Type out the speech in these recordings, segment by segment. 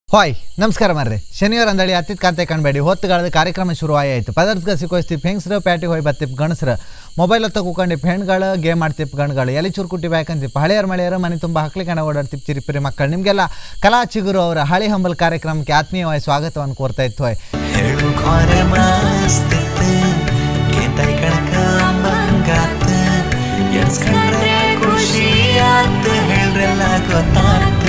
hi ನಮಸ್ಕಾರ ಮರ್ರಿ ಶನಿವಾರ ಅಂದಳಿ ಹತ್ತಿದ ಕಾಂತೆ ಕಾಣಬೇಡಿ ಹೊತ್ತುಗಾಳದ ಕಾರ್ಯಕ್ರಮ ಶುರು ಆಯ್ತು ಪದಾರ್ಥಕ್ಕೆ ಸಿಕ್ಕೋಸ್ತಿಪ್ ಹೆಂಗಸ್ರು ಪ್ಯಾಟಿಗೆ ಹೋಗಿ ಬತ್ತಿಪ್ ಗಣಸ್ರು ಮೊಬೈಲ್ ಹೊತ್ತ ಕೂಕೊಂಡಿಪ್ ಹೆಣ್ಗಳು ಗೇಮ್ ಆಡ್ತಿಪ್ ಗಣ್ಗಳು ಎಲೆ ಚೂರು ಕುಟ್ಟಿ ಬೇಕಂತಿಪ್ ಹಳೆಯರ ಮಳೆಯರ ಮನೆ ತುಂಬ ಹಕ್ಲಿ ಕಣ ಓಡಾಡ್ತಿಪ್ ಚಿರಿಪಿರಿ ಮಕ್ಕಳು ನಿಮಗೆಲ್ಲ ಕಲಾ ಚಿಗುರು ಅವರ ಹಳಿ ಹಂಬಲ್ ಕಾರ್ಯಕ್ರಮಕ್ಕೆ ಆತ್ಮೀಯವಾಗಿ ಸ್ವಾಗತವನ್ನು ಕೋರ್ತಾ ಇತ್ತು ಹೋಯ್ ಹೇಳು ಘೋರ ಮಸ್ತಿತ್ತು ಕೇತಾಯಿ ಕಣಕ ಬಂಗಾತ ಎಡ್ಸ್ಕೊಂಡ್ರೆ ಖುಷಿ ಆತ ಹೇಳ್ರೆಲ್ಲ ಗೊತ್ತಾತ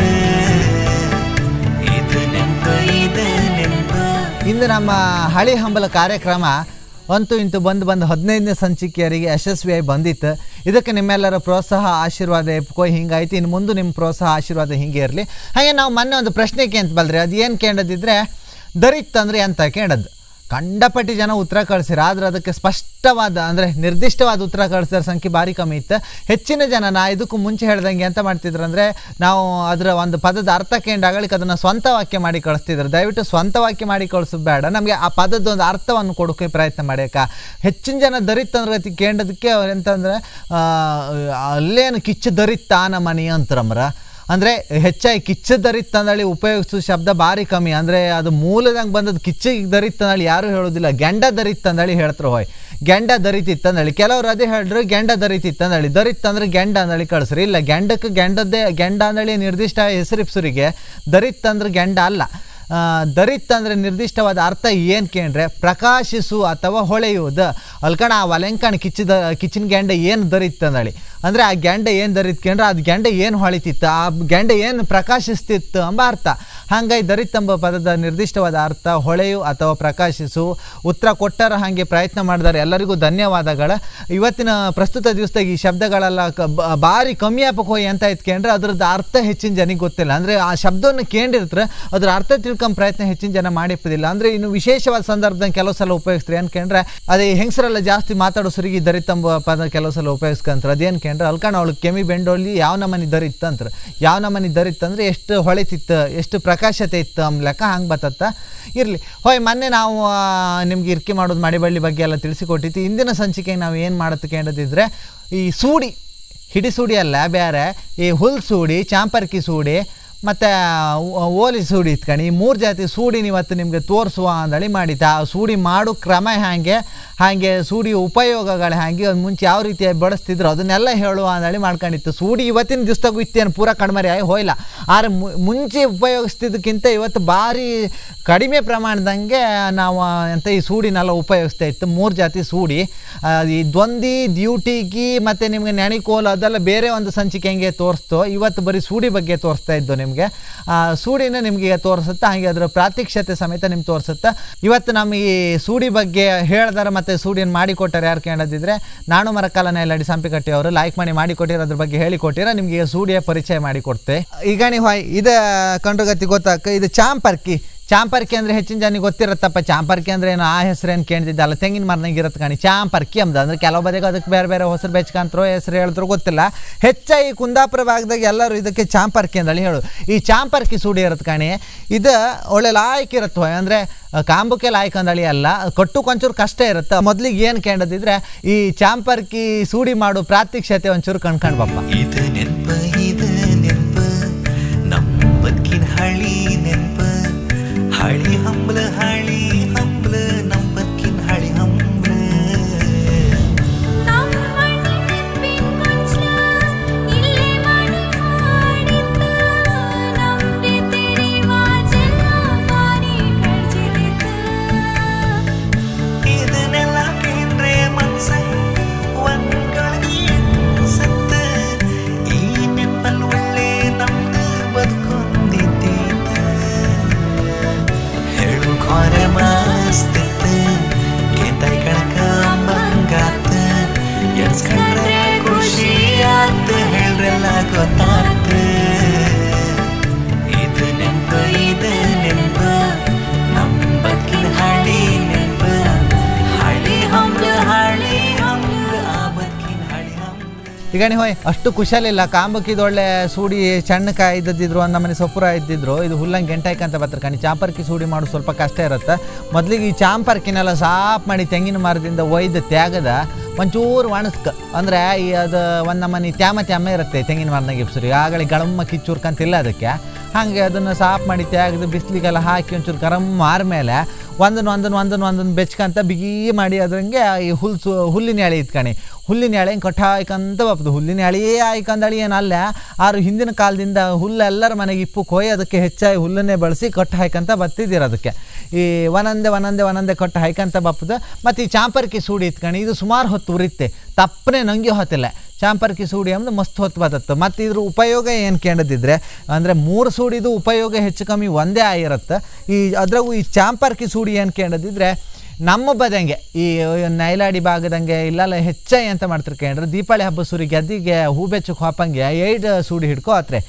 ಇದು ನೆನ್ಪ ಇದು ನೆನ್ಪ ಇಂದು ನಮ್ಮ ಹಳಿ ಹಂಬಲ ಕಾರ್ಯಕ್ರಮ ಅಂತೂ ಇಂತು ಬಂದು ಬಂದು ಹದಿನೈದನೇ ಸಂಚಿಕೆಯರಿಗೆ ಯಶಸ್ವಿಯಾಗಿ ಬಂದಿತ್ತು ಇದಕ್ಕೆ ನಿಮ್ಮೆಲ್ಲರ ಪ್ರೋತ್ಸಾಹ ಆಶೀರ್ವಾದ ಎಪ್ಕೋ ಹಿಂಗಾಯ್ತು ಇನ್ನು ಮುಂದೆ ನಿಮ್ಮ ಪ್ರೋತ್ಸಾಹ ಆಶೀರ್ವಾದ ಹಿಂಗೆ ಇರಲಿ ಹಾಗೆ ನಾವು ಮೊನ್ನೆ ಒಂದು ಪ್ರಶ್ನೆ ಕೇಂತ ಬಲ್ರಿ ಅದು ಏನು ಕೇಳದಿದ್ರೆ ದರಿತ್ ಅಂದ್ರೆ ಎಂತ ಕೇಳದ್ದು ಕಂಡಪಟ್ಟಿ ಜನ ಉತ್ತರ ಕಳಿಸಿರ ಆದ್ರೆ ಅದಕ್ಕೆ ಸ್ಪಷ್ಟವಾದ ಅಂದರೆ ನಿರ್ದಿಷ್ಟವಾದ ಉತ್ತರ ಕಳಿಸಿದ ಸಂಖ್ಯೆ ಭಾರಿ ಕಮ್ಮಿ ಇತ್ತು ಹೆಚ್ಚಿನ ಜನ ನಾ ಇದಕ್ಕೂ ಮುಂಚೆ ಹೇಳ್ದಂಗೆ ಎಂತ ಮಾಡ್ತಿದ್ರು ಅಂದರೆ ನಾವು ಅದರ ಒಂದು ಪದದ ಅರ್ಥ ಕೇಂಡಾಗಳಿಕೆ ಅದನ್ನು ಸ್ವಂತ ವಾಕ್ಯ ಮಾಡಿ ಕಳಿಸ್ತಿದ್ರು ದಯವಿಟ್ಟು ಸ್ವಂತ ವಾಕ್ಯ ಮಾಡಿ ಕಳಿಸೋದು ಬೇಡ ನಮಗೆ ಆ ಪದದ ಒಂದು ಅರ್ಥವನ್ನು ಕೊಡೋಕೆ ಪ್ರಯತ್ನ ಮಾಡ್ಯಾಕ ಹೆಚ್ಚಿನ ಜನ ದರಿತ್ತಂದ್ರೆ ಗತಿ ಕೇಂಡದಕ್ಕೆ ಅವ್ರು ಎಂತಂದ್ರೆ ಆ, ಅಲ್ಲೇನು ಕಿಚ್ಚು ದರಿತ್ತ ಆನ ಮನಿ ಅಂತರಮ್ರ ಅಂದರೆ ಹೆಚ್ಚಾಗಿ ಕಿಚ್ಚ ದರಿತ್ತಂದಳಿ ಉಪಯೋಗಿಸೋ ಶಬ್ದ ಭಾರಿ ಕಮ್ಮಿ ಅಂದರೆ ಅದು ಮೂಲದಂಗೆ ಬಂದದ್ದು ಕಿಚ್ಚಿಗೆ ದರಿತ್ತಂದಳಿ ಯಾರೂ ಹೇಳೋದಿಲ್ಲ ಗೆಂಡ ದರಿತ್ತಂದಳಿ ಹೇಳ್ತಾರೆ ಹೋಯ್ ಗೆಂಡ ದರಿತಿತ್ತಂದಳಿ ಕೆಲವ್ರು ಅದೇ ಹೇಳಿದ್ರು ಗೆಂಡ ದರಿತಿತ್ತಂದಳಿ ದರಿತ್ತಂದ್ರೆ ಗೆಂಡ ಅಂದಳಿ ಕಳಿಸ್ರಿ ಇಲ್ಲ ಗೆಂಡಕ್ಕೆ ಗೆಂಡದ್ದೇ ಗೆಂಡ ಅಂದಳಿ ನಿರ್ದಿಷ್ಟ ಹೆಸರಿಪ್ಸರಿಗೆ ದರಿತ್ತಂದ್ರೆ ಗೆಂಡ ಅಲ್ಲ ಆ, ದರಿತ್ ಅಂದರೆ ನಿರ್ದಿಷ್ಟವಾದ ಅರ್ಥ ಏನು ಕೇಂದ್ರೆ ಪ್ರಕಾಶಿಸು ಅಥವಾ ಹೊಳೆಯುವುದು ಅಲ್ಕಣ ಆ ವಲೆಂಕಣ ಕಿಚ್ಚಿದ ಕಿಚ್ಚಿನ ಗೆಂಡೆ ಏನು ದರಿತ್ ಅಂದಳಿ ಅಂದರೆ ಆ ಗೆಂಡೆ ಏನು ದರಿತ್ಕೊಂಡ್ರೆ ಅದು ಗೆಂಡೆ ಏನು ಹೊಳಿತಿತ್ತು ಆ ಗೆಂಡೆ ಏನು ಪ್ರಕಾಶಿಸ್ತಿತ್ತು ಎಂಬ ಅರ್ಥ ಹಾಗಾಗಿ ದರಿತ್ ಎಂಬ ಪದದ ನಿರ್ದಿಷ್ಟವಾದ ಅರ್ಥ ಹೊಳೆಯು ಅಥವಾ ಪ್ರಕಾಶಿಸು ಉತ್ತರ ಕೊಟ್ಟರ ಹಾಗೆ ಪ್ರಯತ್ನ ಮಾಡಿದಾರೆ ಎಲ್ಲರಿಗೂ ಧನ್ಯವಾದಗಳು ಇವತ್ತಿನ ಪ್ರಸ್ತುತ ದಿವಸದಾಗ ಈ ಶಬ್ದಗಳೆಲ್ಲ ಕ- ಬ- ಭಾರಿ ಕಮ್ಮಿ ಆಪಕ್ಕೆ ಹೋಗಿ ಅಂತ ಇತ್ಕೊಂಡ್ರೆ ಅದ್ರದ್ದು ಅರ್ಥ ಹೆಚ್ಚಿನ ಜನಿಗೆ ಗೊತ್ತಿಲ್ಲ ಅಂದರೆ ಆ ಶಬ್ದವನ್ನು ಕೇಳಿರ್ತಾರೆ ಅದ್ರ ಅರ್ಥ ತಿಳ್ಕೊಂಬ ಪ್ರಯತ್ನ ಹೆಚ್ಚಿನ ಜನ ಮಾಡಿಪ್ಪದಿಲ್ಲ ಅಂದರೆ ಇನ್ನು ವಿಶೇಷವಾದ ಸಂದರ್ಭದಾಗ ಕೆಲವು ಸಲ ಉಪಯೋಗಿಸ್ತಾರೆ ಅನ್ಕೊಂಡ್ರೆ ಅದೇ ಹೆಂಗಸರೆಲ್ಲ ಜಾಸ್ತಿ ಮಾತಾಡೋ ಸರಿಗೆ ದರಿತಂಬ ಪದ ಕೆಲವು ಸಲ ಉಪಯೋಗಿಸ್ಕೊಂತಾರೆ ಅದೇನು ಕೇಂದ್ರ ಅಲ್ಕಣ ಅವಳು ಕೆಮ್ಮಿ ಬೆಂಡೋಳಿ ಯಾವ ನಮನಿ ದರಿತ್ ಅಂತಾರೆ ಯಾವ ನಮನಿ ದರಿತ್ ಅಂದ್ರೆ ಎಷ್ಟು ಹೊಳಿತಿತ್ತು ಎಷ್ಟು ಪ್ರಕಾಶತೆ ಇತ್ತು ಅಂಬ ಲೆಕ್ಕ ಹಂಗೆ ಬತ್ತತ್ತ ಇರಲಿ ಹೋಯ್ ಮೊನ್ನೆ ನಾವು ಆ, ನಿಮ್ಗೆ ಇರ್ಕೆ ಮಾಡೋದು ಮಡಿಬಳ್ಳಿ ಬಗ್ಗೆ ಎಲ್ಲ ತಿಳಿಸಿಕೊಟ್ಟಿತ್ತು ಇಂದಿನ ಸಂಚಿಕೆಗೆ ನಾವು ಏನು ಮಾಡುತ್ತೆ ಕೇಳದಿದ್ರೆ ಈ ಸೂಡಿ ಹಿಡಿ ಸೂಡಿ ಅಲ್ಲ ಬೇರೆ ಈ ಹುಲ್ ಸೂಡಿ ಚಾಂಪರ್ಕಿ ಸೂಡಿ ಮತ್ತು ಓಲಿ ಸೂಡಿ ಇತ್ಕಣಿ ಈ ಮೂರು ಜಾತಿ ಸೂಡಿನ ಇವತ್ತು ನಿಮಗೆ ತೋರಿಸುವ ಅಂದಳಿ ಮಾಡಿತ್ತು ಆ ಸೂಡಿ ಮಾಡೋ ಕ್ರಮ ಹಾಗೆ ಹಾಗೆ ಸೂಡಿ ಉಪಯೋಗಗಳು ಹಾಗೆ ಅದು ಮುಂಚೆ ಯಾವ ರೀತಿಯಾಗಿ ಬಳಸ್ತಿದ್ರು ಅದನ್ನೆಲ್ಲ ಹೇಳುವ ಅಂದಳಿ ಮಾಡ್ಕೊಂಡಿತ್ತು ಸೂಡಿ ಇವತ್ತಿನ ದಿವಸದಾಗೂ ಇತ್ತೇನು ಪೂರ ಕಣ್ಮರಿ ಆಗಿ ಹೋಯ್ಲ ಆದ್ರೆ ಮು- ಮುಂಚೆ ಉಪಯೋಗಿಸ್ತಿದ್ದಕ್ಕಿಂತ ಇವತ್ತು ಭಾರಿ ಕಡಿಮೆ ಪ್ರಮಾಣದಂಗೆ ನಾವು ಎಂತ ಈ ಸೂಡಿನೆಲ್ಲ ಉಪಯೋಗಿಸ್ತಾ ಇತ್ತು ಮೂರು ಜಾತಿ ಸೂಡಿ ಆ, ಈ ದ್ವಂದಿ ದ್ಯೂಟಿಗಿ ಮತ್ತು ನಿಮಗೆ ನೆಣಿಕೋಲು ಅದೆಲ್ಲ ಬೇರೆ ಒಂದು ಸಂಚಿಕೆ ಹೆಂಗೆ ತೋರಿಸ್ತು ಇವತ್ತು ಬರೀ ಸೂಡಿ ಬಗ್ಗೆ ತೋರಿಸ್ತಾ ಇದ್ದು ನಿಮಗೆ ಆ, ಸೂಡಿನ ನಿಮಗೆ ತೋರಿಸುತ್ತೆ ಹಾಗೆ ಅದರ ಪ್ರಾತ್ಯಕ್ಷತೆ ಸಮೇತ ನಿಮ್ಗೆ ತೋರಿಸುತ್ತೆ ಇವತ್ತು ನಮ್ಮ ಈ ಸೂಡಿ ಬಗ್ಗೆ ಹೇಳ್ದಾರ ಮತ್ತು ಸೂಡಿಯನ್ನು ಮಾಡಿಕೊಟ್ಟಾರೆ ಯಾರು ಕೇಳದಿದ್ರೆ ನಾನು ಮರಕಾಲನ ಎಲ್ಲಡಿ ಸಂಪಿಕಟ್ಟಿ ಅವರು ಲೈಕ್ ಮಾಡಿ ಮಾಡಿಕೊಟ್ಟಿರೋ ಅದ್ರ ಬಗ್ಗೆ ಹೇಳಿಕೊಟ್ಟಿರ ನಿಮಗೆ ಈ ಸೂಡಿಯ ಪರಿಚಯ ಮಾಡಿಕೊಡ್ತೆ ಈಗ ನೀವು ಹಾಯ್ ಇದು ಕಂಡುಗತಿ ಗೊತ್ತಾಕ ಇದು ಚಾಂಪರ್ಕಿ ಚಾಂಪರ್ಕಿ ಅಂದ್ರೆ ಹೆಚ್ಚಿನ ಜನಿಗೆ ಗೊತ್ತಿರತ್ತಪ್ಪ ಚಾಂಪರ್ಕಿ ಅಂದ್ರೆ ಏನು ಆ ಹೆಸರು ಏನು ಕೇಳ್ತಿದ್ದಲ್ಲ ತೆಂಗಿನ ಮರನಾಗ ಇರತ್ತೆ ಕಾಣಿ ಚಾಂಪರ್ಕಿ ಅಂದ ಅಂದ್ರೆ ಕೆಲವು ಬದಿಗೆ ಅದಕ್ಕೆ ಬೇರೆ ಬೇರೆ ಹೆಸರು ಬೆಚ್ಕಂತರೋ ಹೆಸರು ಹೇಳಿದ್ರು ಗೊತ್ತಿಲ್ಲ ಹೆಚ್ಚಾಗಿ ಕುಂದಾಪುರ ಭಾಗದಾಗ ಎಲ್ಲರೂ ಇದಕ್ಕೆ ಚಾಂಪರ್ಕಿ ಅಂದಳಿ ಹೇಳು ಈ ಚಾಂಪರ್ಕಿ ಸೂಡಿ ಇರತ್ತೆ ಕಾಣಿ ಇದು ಒಳ್ಳೆ ಲಾಯ್ಕ್ ಇರುತ್ತೆ ಅಂದರೆ ಕಾಂಬಕ್ಕೆ ಲಾಯ್ಕ್ ಅಂದಳಿ ಅಲ್ಲ ಕಟ್ಟು ಕೊಂಚೂರು ಕಷ್ಟ ಇರುತ್ತೆ ಮೊದಲಿಗೆ ಏನು ಕೇಳದಿದ್ರೆ ಈ ಚಾಂಪರ್ಕಿ ಸೂಡಿ ಮಾಡೋ ಪ್ರಾತ್ಯಕ್ಷತೆ ಒಂಚೂರು ಕಣ್ಕಂಡು ಬಪ್ಪ ಇದು ನೆನ್ಪ ಇದು ನೆನ್ಪ ನಮ್ಮ ಬದುಕಿನ ಹಳಿ ನೆನ್ಪ ಹಳಿ ಹಂಬಲ ಹಳಿ ಹಂಬಲ ನಮ್ಮ ಬದುಕಿನ ಹಳಿ ಹಂಬಲ ನಮ್ಮನಿ ನೆನ್ಪಿನ್ ಕೊಂಚ ಇಲ್ಲೇ ಮಾಡಿ ಮಾಡಿದ್ದ ನಮ್ದೆ ತೆರಿ ವಾಜೆಲ್ಲ ಮಾರಿ ಕಳ್ಜಿದಿತ್ತ ಇದನ್ನೆಲ್ಲ ಕೇಂದ್ರೆ ಮನ್ಸ ಒಂದ್ಗಳಿಗೆ ಸತ್ತ ಈ ನೆಪ್ಪಲ್ ಒಳ್ಳೆ ನಮ್ದು ಬದುಕೊಂದಿದ್ದೀತ ಹೇಳು ಘೋರ ಮಸ್ತಿತ್ತ ಕೇತಾಯಿ ಕಣಕ ಬಂಗಾತ ಎಡ್ಸ್ಕೊಂಡ್ರೆ ಖುಷಿ ಆತ ಹೇಳ್ರೆಲ್ಲ ಗೊತ್ತಾತ ಇದು ನೆನ್ಪ ಇದು ನೆನ್ಪ ನಮ್ಮ ಬದುಕಿನ ಹಳಿ ನೆನ್ಪ ಹಳಿ ಹಂಬ್ಲ ಹಳಿ ಹಂಬ್ಲ ಆ ಬದುಕಿನ ಹಳಿ ಹಂಬ್ಲ ಈಗ ನೀವು ಅಷ್ಟು ಕುಶಲಿಲ್ಲ ಕಾಂಬಕ್ಕಿದ ಒಳ್ಳೆ ಸೂಡಿ ಚಣ್ಣಕಾಯಿ ಇದ್ದಿದ್ರು ಒಂದು ನಮ್ಮನೆ ಸೊಪ್ಪುರ ಇದ್ದಿದ್ರು ಇದು ಹುಲ್ಲಂಗೆ ಗೆಂಟಾಯ್ಕಂತ ಬರ್ತಾರೆ ಕಣಿ ಚಾಂಪರ್ಕಿ ಸೂಡಿ ಮಾಡೋದು ಸ್ವಲ್ಪ ಕಷ್ಟ ಇರುತ್ತೆ ಮೊದಲಿಗೆ ಈ ಚಾಂಪರ್ಕಿನೆಲ್ಲ ಸಾಫ್ ಮಾಡಿ ತೆಂಗಿನ ಮರದಿಂದ ಒಯ್ದು ತ್ಯಾಗದ ಒಂಚೂರು ಒಣಸ್ಕ ಅಂದರೆ ಈ ಅದು ಒಂದು ನಮ್ಮನೆ ತ್ಯಾಮ ತ್ಯಾಮ ಇರುತ್ತೆ ತೆಂಗಿನ ಮರನಾಗ ಇಪ್ಸರಿ ಆಗಲಿ ಗಳಮ್ಮ ಕಿಚ್ಚೂರ್ಕಂತಿಲ್ಲ ಅದಕ್ಕೆ ಹಾಗೆ ಅದನ್ನು ಸಾಫ್ ಮಾಡಿ ತೆಗೆದು ಬಿಸಿಲಿಗೆಲ್ಲ ಹಾಕಿ ಒಂಚೂರು ಗರಂ ಆದ್ಮೇಲೆ ಒಂದನ್ನು ಒಂದನ್ನು ಒಂದನ್ನು ಒಂದನ್ನು ಬೆಚ್ಕಂತ ಬಿಗಿ ಮಾಡಿ ಅದ್ರಂಗೆ ಈ ಹುಲ್ಸು ಹುಲ್ಲಿನ ಎಳೆ ಇತ್ಕಣಿ ಹುಲ್ಲಿನ ಎಳೆ ಹಿಂಗೆ ಕಟ್ಟ ಹಾಯ್ಕಂತ ಬರ್ತದೆ ಹುಲ್ಲಿನ ಎಳೆಯೇ ಹಾಯ್ಕಂದಳಿ ಏನಲ್ಲ ಆರು ಹಿಂದಿನ ಕಾಲದಿಂದ ಹುಲ್ಲು ಎಲ್ಲರ ಮನೆಗೆ ಇಪ್ಪು ಕೊಯ್ಯೋದಕ್ಕೆ ಹೆಚ್ಚಾಗಿ ಹುಲ್ಲನ್ನೇ ಬಳಸಿ ಕಟ್ಟು ಹಾಯ್ಕಂತ ಬರ್ತಿದ್ದೀರ ಅದಕ್ಕೆ ಈ ಒಂದೊಂದೇ ಒಂದೊಂದೇ ಒಂದೊಂದೇ ಕಟ್ಟು ಹಾಯ್ಕಂತ ಬಪ್ಪದು ಮತ್ತು ಈ ಚಾಂಪರ್ಕಿ ಸೂಡಿ ಇತ್ಕಣಿ ಇದು ಸುಮಾರು ಹೊತ್ತು ಉರಿತ್ತೆ ತಪ್ಪನೆ ನಂಗೆ ಹೊತ್ತಿಲ್ಲ ಚಾಂಪರ್ಕಿ ಸೂಡಿ ಅಂದ್ರೆ ಮಸ್ತ್ ಹೊತ್ತು ಬರ್ತತ್ತೆ ಮತ್ತು ಇದ್ರ ಉಪಯೋಗ ಏನು ಕೇಳದಿದ್ರೆ ಅಂದರೆ ಮೂರು ಸೂಡಿದು ಉಪಯೋಗ ಹೆಚ್ಚು ಕಮ್ಮಿ ಒಂದೇ ಆಗಿರುತ್ತೆ ಈ ಅದ್ರಾಗೂ ಈ ಚಾಂಪರ್ಕಿ ಸೂಡಿ ಏನು ಕೇಳದಿದ್ರೆ ನಮ್ಮ ಬದಂಗೆ ಈ ನೈಲಾಡಿ ಭಾಗದಂಗೆ ಇಲ್ಲೆಲ್ಲ ಹೆಚ್ಚಾಗಿ ಅಂತ ಮಾಡ್ತಾರೆ ಕೇಳ್ರೆ ದೀಪಾವಳಿ ಹಬ್ಬ ಸೂರಿ ಗೆದ್ದಿಗೆ ಹೂ ಬೆಚ್ಚಕ್ಕೆ ಹಾಪಂಗೆ ಏಯ್ಡ್ ಸೂಡಿ ಹಿಡ್ಕೊ ಆತ್ರೆ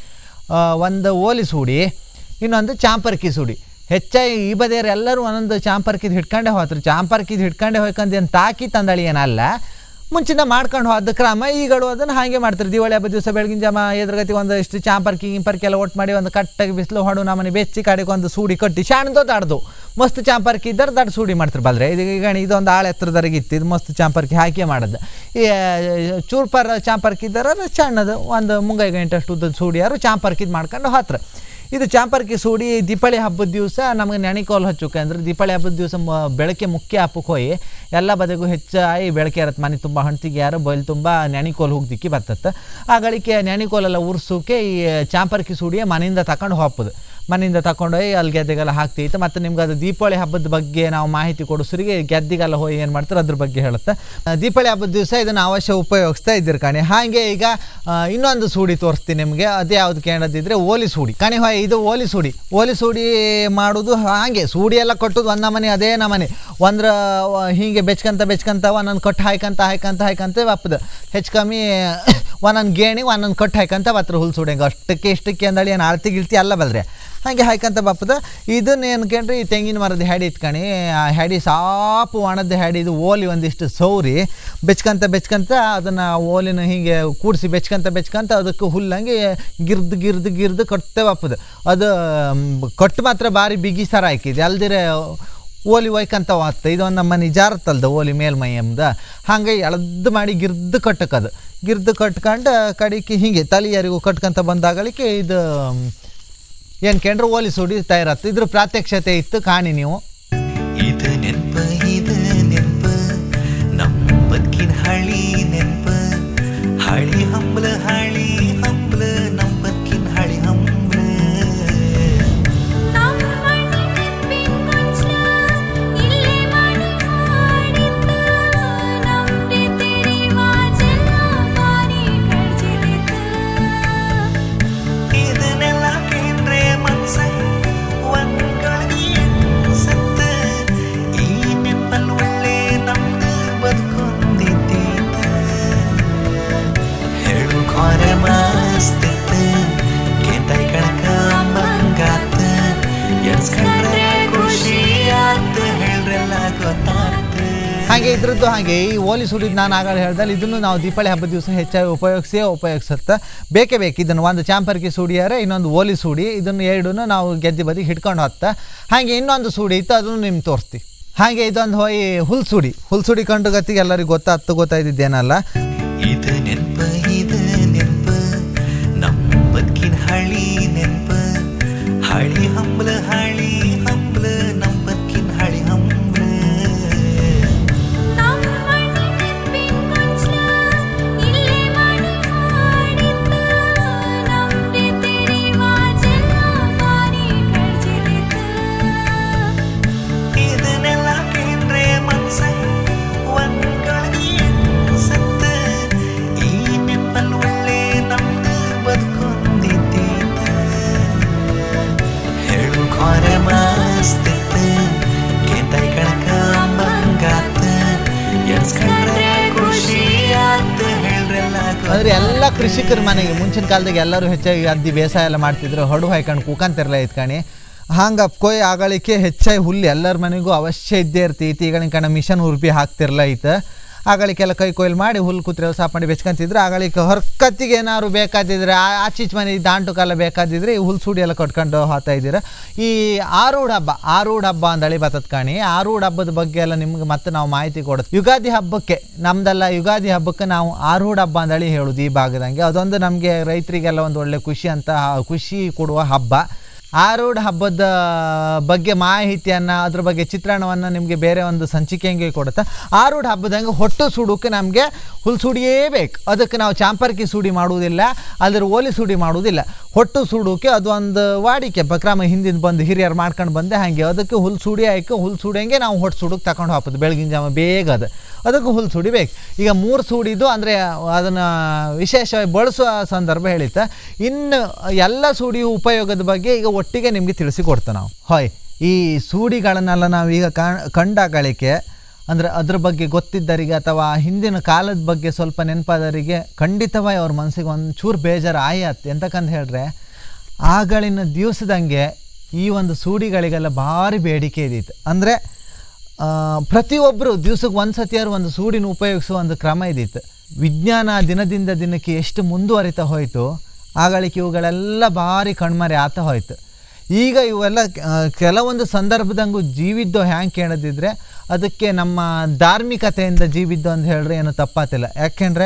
ಒಂದು ಓಲಿ ಸೂಡಿ ಇನ್ನೊಂದು ಚಾಂಪರ್ಕಿ ಸೂಡಿ ಹೆಚ್ಚಾಗಿ ಈ ಬದಿಯರು ಎಲ್ಲರೂ ಒಂದೊಂದು ಚಾಂಪರ್ಕಿದ್ ಹಿಡ್ಕೊಂಡೇ ಹೋತ್ರು ಚಾಂಪರ್ಕಿದ್ ಹಿಡ್ಕೊಂಡೇ ಹೋಯ್ಕಂದು ಏನು ತಾಕಿ ತಂದಳಿ ಏನಲ್ಲ ಮುಂಚಿನ ಮಾಡ್ಕೊಂಡು ಹೋದ ಕ್ರಮ ಈಗಳು ಅದನ್ನು ಹಾಗೆ ಮಾಡ್ತಾರೆ ದಿವಾಳಿ ಹಬ್ಬ ದಿವಸ ಬೆಳಗಿನ ಜಾಮ ಎದುರುಗತಿ ಒಂದಷ್ಟು ಚಾಂಪರ್ಕಿ ಗಿಂಪರ್ಕಿ ಎಲ್ಲ ಒಟ್ಟು ಮಾಡಿ ಒಂದು ಕಟ್ಟಾಗಿ ಬಿಸಿಲು ಹೊಡು ನಮ್ಮನೆ ಬೆಚ್ಚಿ ಕಡೆಗೆ ಒಂದು ಸೂಡಿ ಕಟ್ಟಿ ಶಾಣದೋ ದಾಡ್ದು ಮಸ್ತ್ ಚಾಂಪರ್ಕಿ ಇದ್ದಾರೆ ದಡ್ ಸೂಡಿ ಮಾಡ್ತಾರೆ ಬಲ್ರೆ ಇದು ಈಗ ಇದೊಂದು ಆಳ ಎತ್ತರದವರೆಗೆ ಇತ್ತು ಇದು ಮಸ್ತ್ ಚಾಂಪರ್ಕಿ ಹಾಕಿ ಮಾಡೋದು ಈ ಚೂರ್ಪರ್ ಚಾಂಪರ್ಕಿ ಇದ್ದಾರೆ ಸಣ್ಣದು ಒಂದು ಮುಂಗೈ ಗಂಟಷ್ಟು ಉದ್ದದ ಸೂಡಿಯಾರು ಚಾಂಪರ್ಕಿದ್ ಮಾಡ್ಕೊಂಡು ಹತ್ರ ಇದು ಚಾಂಪರ್ಕಿ ಸೂಡಿ ದೀಪಾವಳಿ ಹಬ್ಬದ ದಿವಸ ನಮಗೆ ನೆಣಿಕೋಲು ಹಚ್ಚುಕ್ಕೆ ಅಂದ್ರೆ ದೀಪಾವಳಿ ಹಬ್ಬದ ದಿವಸ ಮ ಬೆಳಗ್ಗೆ ಮುಖ್ಯ ಹಬ್ಬಕ್ಕೆ ಹೋಗಿ ಎಲ್ಲ ಬದಿಗೂ ಹೆಚ್ಚಾಗಿ ಬೆಳಗ್ಗೆ ಇರತ್ತೆ ಮನೆ ತುಂಬ ಹಣ್ತಿಗೆ ಯಾರು ಬಯಲು ತುಂಬ ನೆಣಿಕೋಲು ಹೋಗ್ದಿಕ್ಕಿ ಬರ್ತತ್ತೆ ಆ ಗಳಿಕೆ ನೆಣಿಕೋಲೆಲ್ಲ ಉರ್ಸೋಕೆ ಈ ಚಾಂಪರ್ಕಿ ಸೂಡಿಯ ಮನೆಯಿಂದ ತಗೊಂಡು ಹೋಗ್ಬೋದು ಮನೆಯಿಂದ ತಗೊಂಡೋಗಿ ಅಲ್ಲಿ ಗೆದ್ದೆಗೆಲ್ಲ ಹಾಕ್ತಿತ್ತು ಮತ್ತು ನಿಮ್ಗೆ ಅದು ದೀಪಾವಳಿ ಹಬ್ಬದ ಬಗ್ಗೆ ನಾವು ಮಾಹಿತಿ ಕೊಡಿಸೋರಿಗೆ ಗೆದ್ದಿಗೆಲ್ಲ ಹೋಗಿ ಏನು ಮಾಡ್ತಾರೆ ಅದ್ರ ಬಗ್ಗೆ ಹೇಳುತ್ತೆ ಆ, ದೀಪಾವಳಿ ಹಬ್ಬದ ದಿವಸ ಇದನ್ನು ಅವಶ್ಯ ಉಪಯೋಗಿಸ್ತಾ ಇದ್ದೀರಿ ಕಣಿ ಹಾಗೆ ಈಗ ಆ, ಇನ್ನೊಂದು ಸೂಡಿ ತೋರಿಸ್ತೀನಿ ನಿಮಗೆ ಅದು ಯಾವ್ದು ಕೇಳದಿದ್ರೆ ಓಲಿ ಸೂಡಿ ಕಣಿ ಹೊಯ್ ಇದು ಓಲಿ ಸೂಡಿ ಓಲಿ ಸೂಡಿ ಮಾಡೋದು ಹಾಗೆ ಸೂಡಿ ಎಲ್ಲ ಕಟ್ಟೋದು ಒಂದು ನಮನೆ ಅದೇ ನಮನೆ ಒಂದ್ರ ವ- ಹೀಗೆ ಬೆಚ್ಕಂತ ಬೆಚ್ಕಂತ ಒಂದೊಂದು ಕಟ್ಟು ಹಾಯ್ಕಂತ ಹಾಯ್ಕಂತ ಹಾಯ್ಕಂತ ಬಪ್ಪದು ಹೆಚ್ಚು ಕಮ್ಮಿ ಒಂದೊಂದು ಗೇಣಿ ಒಂದೊಂದು ಕಟ್ಟು ಹಾಯ್ಕಂತ ಬತ್ರ ಹುಲ್ ಸೂಡಿಂಗೆ ಅಷ್ಟಕ್ಕೆ ಇಷ್ಟಕ್ಕೆ ಅಂದಳಿ ಏನು ಅಳ್ತಿ ಗಿಳ್ತಿ ಅಲ್ಲ ಬಲ್ರೆ ಹಾಗೆ ಹಾಯ್ಕಂತ ಬಪ್ಪದ ಇದನ್ನ ಏನ್ಕಂಡ್ರೆ ಈ ತೆಂಗಿನ ಮರದ ಹೆಡಿ ಇಟ್ಕಣಿ ಆ ಹೆಡಿ ಸಾಪು ಒಣದ ಹೆಡಿ ಇದು ಓಲಿ ಒಂದಿಷ್ಟು ಸೌರಿ ಬೆಚ್ಕಂತ ಬೆಚ್ಕಂತ ಅದನ್ನು ಓಲಿನ ಹೀಗೆ ಕೂಡಿಸಿ ಬೆಚ್ಕಂತ ಬೆಚ್ಕಂತ ಅದಕ್ಕೆ ಹುಲ್ಲಂಗೆ ಗಿರ್ದು ಗಿರ್ದು ಗಿರ್ದು ಕಟ್ತೇ ಬಪ್ಪದು ಅದು ಮ್, ಕಟ್ಟು ಮಾತ್ರ ಭಾರಿ ಬಿಗಿ ಸರ ಹಾಕಿದೆ ಅಲ್ದಿರೆ ಓಲಿ ಒಯ್ಕಂತ ಹೋಗ್ತ ಇದೊಂದು ನಮ್ಮ ಮನೆ ಜಾರತ್ತಲ್ದ ಓಲಿ ಮೇಲ್ಮೈ ಎಂಬುದ ಹಾಗೆ ಎಳ್ದು ಮಾಡಿ ಗಿರ್ದು ಕಟ್ಟಕ್ಕದು ಗಿರ್ದು ಕಟ್ಕೊಂಡು ಕಡಿಕೆ ಹೀಗೆ ತಲೆಯರಿಗೂ ಕಟ್ಕೊಂತ ಬಂದಾಗಳಿಕೆ ಇದು ಏನು ಕೇಂದ್ರ ಓಲಿ ಸುಡಿ ತಯಾರತ್ತು ಇದ್ರ ಪ್ರಾತ್ಯಕ್ಷತೆ ಇತ್ತು ಕಾಣಿ ನೀವು ಇದು ನೆನ್ಪ ಇದು ನೆನ್ಪ ನಮ್ಮ ಬದುಕಿನ ಹಳಿ ನೆನ್ಪ ಹಳಿ ಹಂಬಲ ಹಳಿ ಹಂಬಲ ನಮ್ಮ ಬದುಕಿನ ಹಳಿ ಹಂಬಲ ನಮ್ಮನೆ ನೆನ್ಪಿನ್ ಗೊಂಚಲ ಇಲ್ಲೇ ಮನೆ ಮಾಡಿತ್ತ ನಮ್ದೆ ತಿರಿವಾಜೆಲ್ಲ ಬಾರಿ ಕಳ್ಚಿದಿತ್ತ ಇದನ್ನೆಲ್ಲ ಕೇಂದ್ರೆ ಮನ್ಸ ಒಂದ್ಗಳಿಗೆ ಸತ್ತ ಈ ನೆನಪಲ್ಲಿ ಒಳ್ಳೆ ನಮ್ದು ಬದುಕೊಂದಿದ್ದೀತ ಹೇಳು ಖಾರ ಮಸ್ತಿತ್ತ ಕೇಂತಾಯಿ ಕಣಕ ಬಂಗಾತ ಎಡ್ಸ್ಕೊಂಡ್ರೆ ಖುಷಿ ಆತ ಹೇಳ್ರೆಲ್ಲ ಗೊತ್ತಾತ ಹಾಗೆ ಇದ್ರದ್ದು ಹಾಗೆ ಈ ಓಲಿ ಸುಡಿದ್ ನಾನು ಆಗ ಹೇಳ್ದಲ್ಲಿ ಇದನ್ನು ನಾವು ದೀಪಾವಳಿ ಹಬ್ಬದ ದಿವಸ ಹೆಚ್ಚಾಗಿ ಉಪಯೋಗಿಸೇ ಉಪಯೋಗಿಸುತ್ತೆ ಬೇಕೇ ಬೇಕು ಇದನ್ನು ಒಂದು ಚಾಂಪರ್ಕಿ ಸೂಡಿಯಾರೆ ಇನ್ನೊಂದು ಓಲಿ ಸೂಡಿ ಇದನ್ನು ಎರಡೂ ನಾವು ಗೆದ್ದಿ ಬದಿಗೆ ಹಿಡ್ಕೊಂಡು ಹೋಗ್ತ ಹಾಗೆ ಇನ್ನೊಂದು ಸೂಡಿ ಇತ್ತು ಅದನ್ನು ನಿಮ್ಗೆ ತೋರಿಸ್ತಿ ಹಾಗೆ ಇದೊಂದು ಹೋಗಿ ಹುಲ್ ಸುಡಿ ಹುಲ್ ಸುಡಿ ಕಂಡು ಗತಿಗೆ ಎಲ್ಲರಿಗೂ ಗೊತ್ತಾಗ್ತು ಗೊತ್ತಾಯ್ದಿದ್ದೇನಲ್ಲ ಇದು ನೆನ್ಪ ಇದು ನೆನ್ಪ ನಮ್ಮ ಬದುಕಿನ ಹಳಿ ನೆನ್ಪ ಹಳಿ ಹಂಬಲ ಹಳಿ ಹಂಬಲ ನಮ್ಮ ಬದುಕಿನ ಹಳಿ ಹಂಬಲ ನಮ್ಮನೆ ನೆನ್ಪಿನ್ ಗೊಂಚಲ ಇಲ್ಲೇ ಮನೆ ಮಾಡಿತ್ತ ನಮ್ದೆ ತಿರಿವಾಜೆಲ್ಲ ಬಾರಿ ಕಳ್ಚಿದಿತ್ತ ಇದನ್ನೆಲ್ಲ ಕೇಂದ್ರೆ ಮನ್ಸ ಒಂದ್ಗಳಿಗೆ ಸತ್ತ ಈ ನೆನಪಲ್ಲಿ ಒಳ್ಳೆ ನಮ್ದು ಬದುಕೊಂದಿದ್ದೀತ ಹೇಳು ಖಾರ ಮಸ್ತಿತ್ತ ಕೇಂತಾಯಿ ಕಣಕ ಬಂಗಾತ ಎಡ್ಸ್ಕೊಂಡ್ರೆ ಖುಷಿ ಆತ ಹೇಳ್ರೆಲ್ಲ ಅಂದ್ರೆ ಎಲ್ಲ ಕೃಷಿಕರ ಮನೆಗೆ ಮುಂಚಿನ ಕಾಲದಾಗ ಎಲ್ಲರೂ ಹೆಚ್ಚಾಗಿ ಅದ್ದಿ ಬೇಸಾಯ ಎಲ್ಲ ಮಾಡ್ತಿದ್ರು ಹೊಡು ಹಾಯ್ಕೊಂಡು ಕೂಕಂತಿರಲ್ಲ ಇತ್ಕಣಿ ಹಂಗೆ ಕೊಯ್ ಆಗಳಿಕೆ ಹೆಚ್ಚಾಗಿ ಹುಲ್ಲು ಎಲ್ಲರ ಮನೆಗೂ ಅವಶ್ಯ ಇದ್ದೇ ಇರ್ತೈತಿ ಈಗಳಿನ ಕಣ ಮಿಷನ್ ಉರ್ಪಿ ಹಾಕ್ತಿರಲ್ಲ ಐತ ಆಗಳಿಗೆಲ್ಲ ಕೈ ಕೊಯ್ಲು ಮಾಡಿ ಹುಲ್ಲು ಕೂತ್ರೆ ಸಾಪ್ ಮಾಡಿ ಬೆಚ್ಕೊಂತಿದ್ರು ಆಗಳಿಗೆ ಹೊರ್ಕತ್ತಿಗೆ ಏನಾದ್ರು ಬೇಕಾದಿದ್ರೆ ಆ- ಆಚೀಚೆ ಮನೆ ದಾಂಟು ಕಾಲ ಬೇಕಾದಿದ್ರೆ ಈ ಹುಲ್ಲು ಸುಡಿ ಎಲ್ಲ ಕಟ್ಕೊಂಡು ಹೋಗ್ತಾ ಇದ್ದೀರ ಈ ಆರೂಢ ಹಬ್ಬ ಆರೂಢ ಹಬ್ಬ ಅಂದಳಿ ಬರ್ತದ ಕಾಣಿ ಆರೂಢ ಹಬ್ಬದ ಬಗ್ಗೆ ಎಲ್ಲ ನಿಮ್ಗೆ ಮತ್ತೆ ನಾವು ಮಾಹಿತಿ ಕೊಡೋದು ಯುಗಾದಿ ಹಬ್ಬಕ್ಕೆ ನಮ್ದೆಲ್ಲ ಯುಗಾದಿ ಹಬ್ಬಕ್ಕೆ ನಾವು ಆರೂಢ ಹಬ್ಬ ಅಂದಳಿ ಹೇಳೋದು ಈ ಭಾಗದಂಗೆ ಅದೊಂದು ನಮಗೆ ರೈತರಿಗೆಲ್ಲ ಒಂದು ಒಳ್ಳೆ ಖುಷಿ ಅಂತ ಖುಷಿ ಕೊಡುವ ಹಬ್ಬ ಆರೂಢ ಹಬ್ಬದ ಬಗ್ಗೆ ಮಾಹಿತಿಯನ್ನು ಅದ್ರ ಬಗ್ಗೆ ಚಿತ್ರಣವನ್ನು ನಿಮಗೆ ಬೇರೆ ಒಂದು ಸಂಚಿಕೆಂಗೆ ಕೊಡುತ್ತೆ ಆರೂಢ ಹಬ್ಬದಂಗೆ ಹೊಟ್ಟು ಸುಡೋಕೆ ನಮಗೆ ಹುಲ್ ಸುಡಿಯೇ ಬೇಕು ಅದಕ್ಕೆ ನಾವು ಚಾಂಪರ್ಕಿ ಸುಡಿ ಮಾಡುವುದಿಲ್ಲ ಅದ್ರ ಓಲಿ ಸುಡಿ ಮಾಡುವುದಿಲ್ಲ ಹೊಟ್ಟು ಸುಡೋಕೆ ಅದೊಂದು ವಾಡಿಕೆ ಬಕ್ರಾಮ ಹಿಂದಿನ ಬಂದು ಹಿರಿಯರು ಮಾಡ್ಕೊಂಡು ಬಂದೆ ಹಾಗೆ ಅದಕ್ಕೆ ಹುಲ್ ಸುಡಿ ಆಯ್ಕೆ ಹುಲ್ ಸುಡಿಯಂಗೆ ನಾವು ಹೊಟ್ಟು ಸುಡೋಕೆ ತಗೊಂಡು ಹಾಕೋದು ಬೆಳಗಿನ ಜಾವ ಬೇಗ ಅದು ಅದಕ್ಕೆ ಹುಲ್ ಸುಡಿ ಬೇಕು ಈಗ ಮೂರು ಸುಡಿದು ಅಂದರೆ ಅದನ್ನು ವಿಶೇಷವಾಗಿ ಬಳಸುವ ಸಂದರ್ಭ ಹೇಳಿತ್ತ ಇನ್ನು ಎಲ್ಲ ಸೂಡಿ ಉಪಯೋಗದ ಬಗ್ಗೆ ಈಗ ಒಟ್ಟಿಗೆ ನಿಮಗೆ ತಿಳಿಸಿಕೊಡ್ತೇವೆ ನಾವು ಹಾಯ್ ಈ ಸೂಡಿಗಳನ್ನೆಲ್ಲ ನಾವು ಈಗ ಕಂಡಾಗಳಿಕೆ ಅಂದರೆ ಅದ್ರ ಬಗ್ಗೆ ಗೊತ್ತಿದ್ದರಿಗೆ ಅಥವಾ ಹಿಂದಿನ ಕಾಲದ ಬಗ್ಗೆ ಸ್ವಲ್ಪ ನೆನಪಾದವರಿಗೆ ಖಂಡಿತವಾಗಿ ಅವ್ರ ಮನಸ್ಸಿಗೆ ಒಂದು ಚೂರು ಬೇಜಾರು ಆಯತ್ ಎಂತಕ್ಕಂತ ಹೇಳಿದ್ರೆ ಆಗಳಿನ ದಿವಸದಂಗೆ ಈ ಒಂದು ಸೂಡಿಗಳಿಗೆಲ್ಲ ಭಾರಿ ಬೇಡಿಕೆ ಇದ್ದಿತ್ತು ಅಂದರೆ ಪ್ರತಿಯೊಬ್ಬರು ದಿವ್ಸಕ್ಕೆ ಒಂದು ಸತಿಯಾರು ಒಂದು ಸೂಡಿನ ಉಪಯೋಗಿಸುವ ಒಂದು ಕ್ರಮ ಇದ್ದಿತ್ತು ವಿಜ್ಞಾನ ದಿನದಿಂದ ದಿನಕ್ಕೆ ಎಷ್ಟು ಮುಂದುವರಿತಾ ಹೋಯಿತು ಆಗಳಿಕೆ ಇವುಗಳೆಲ್ಲ ಭಾರಿ ಕಣ್ಮರೆ ಆತ ಹೋಯ್ತು ಈಗ ಇವೆಲ್ಲ ಆ, ಕೆಲವೊಂದು ಸಂದರ್ಭದಂಗೂ ಜೀವಿದ್ದೋ ಹ್ಯಾಂಗೆ ಕೇಳದಿದ್ರೆ ಅದಕ್ಕೆ ನಮ್ಮ ಧಾರ್ಮಿಕತೆಯಿಂದ ಜೀವಿದ್ದು ಅಂತ ಹೇಳಿದ್ರೆ ಏನು ತಪ್ಪಾತಿಲ್ಲ ಯಾಕೆಂದರೆ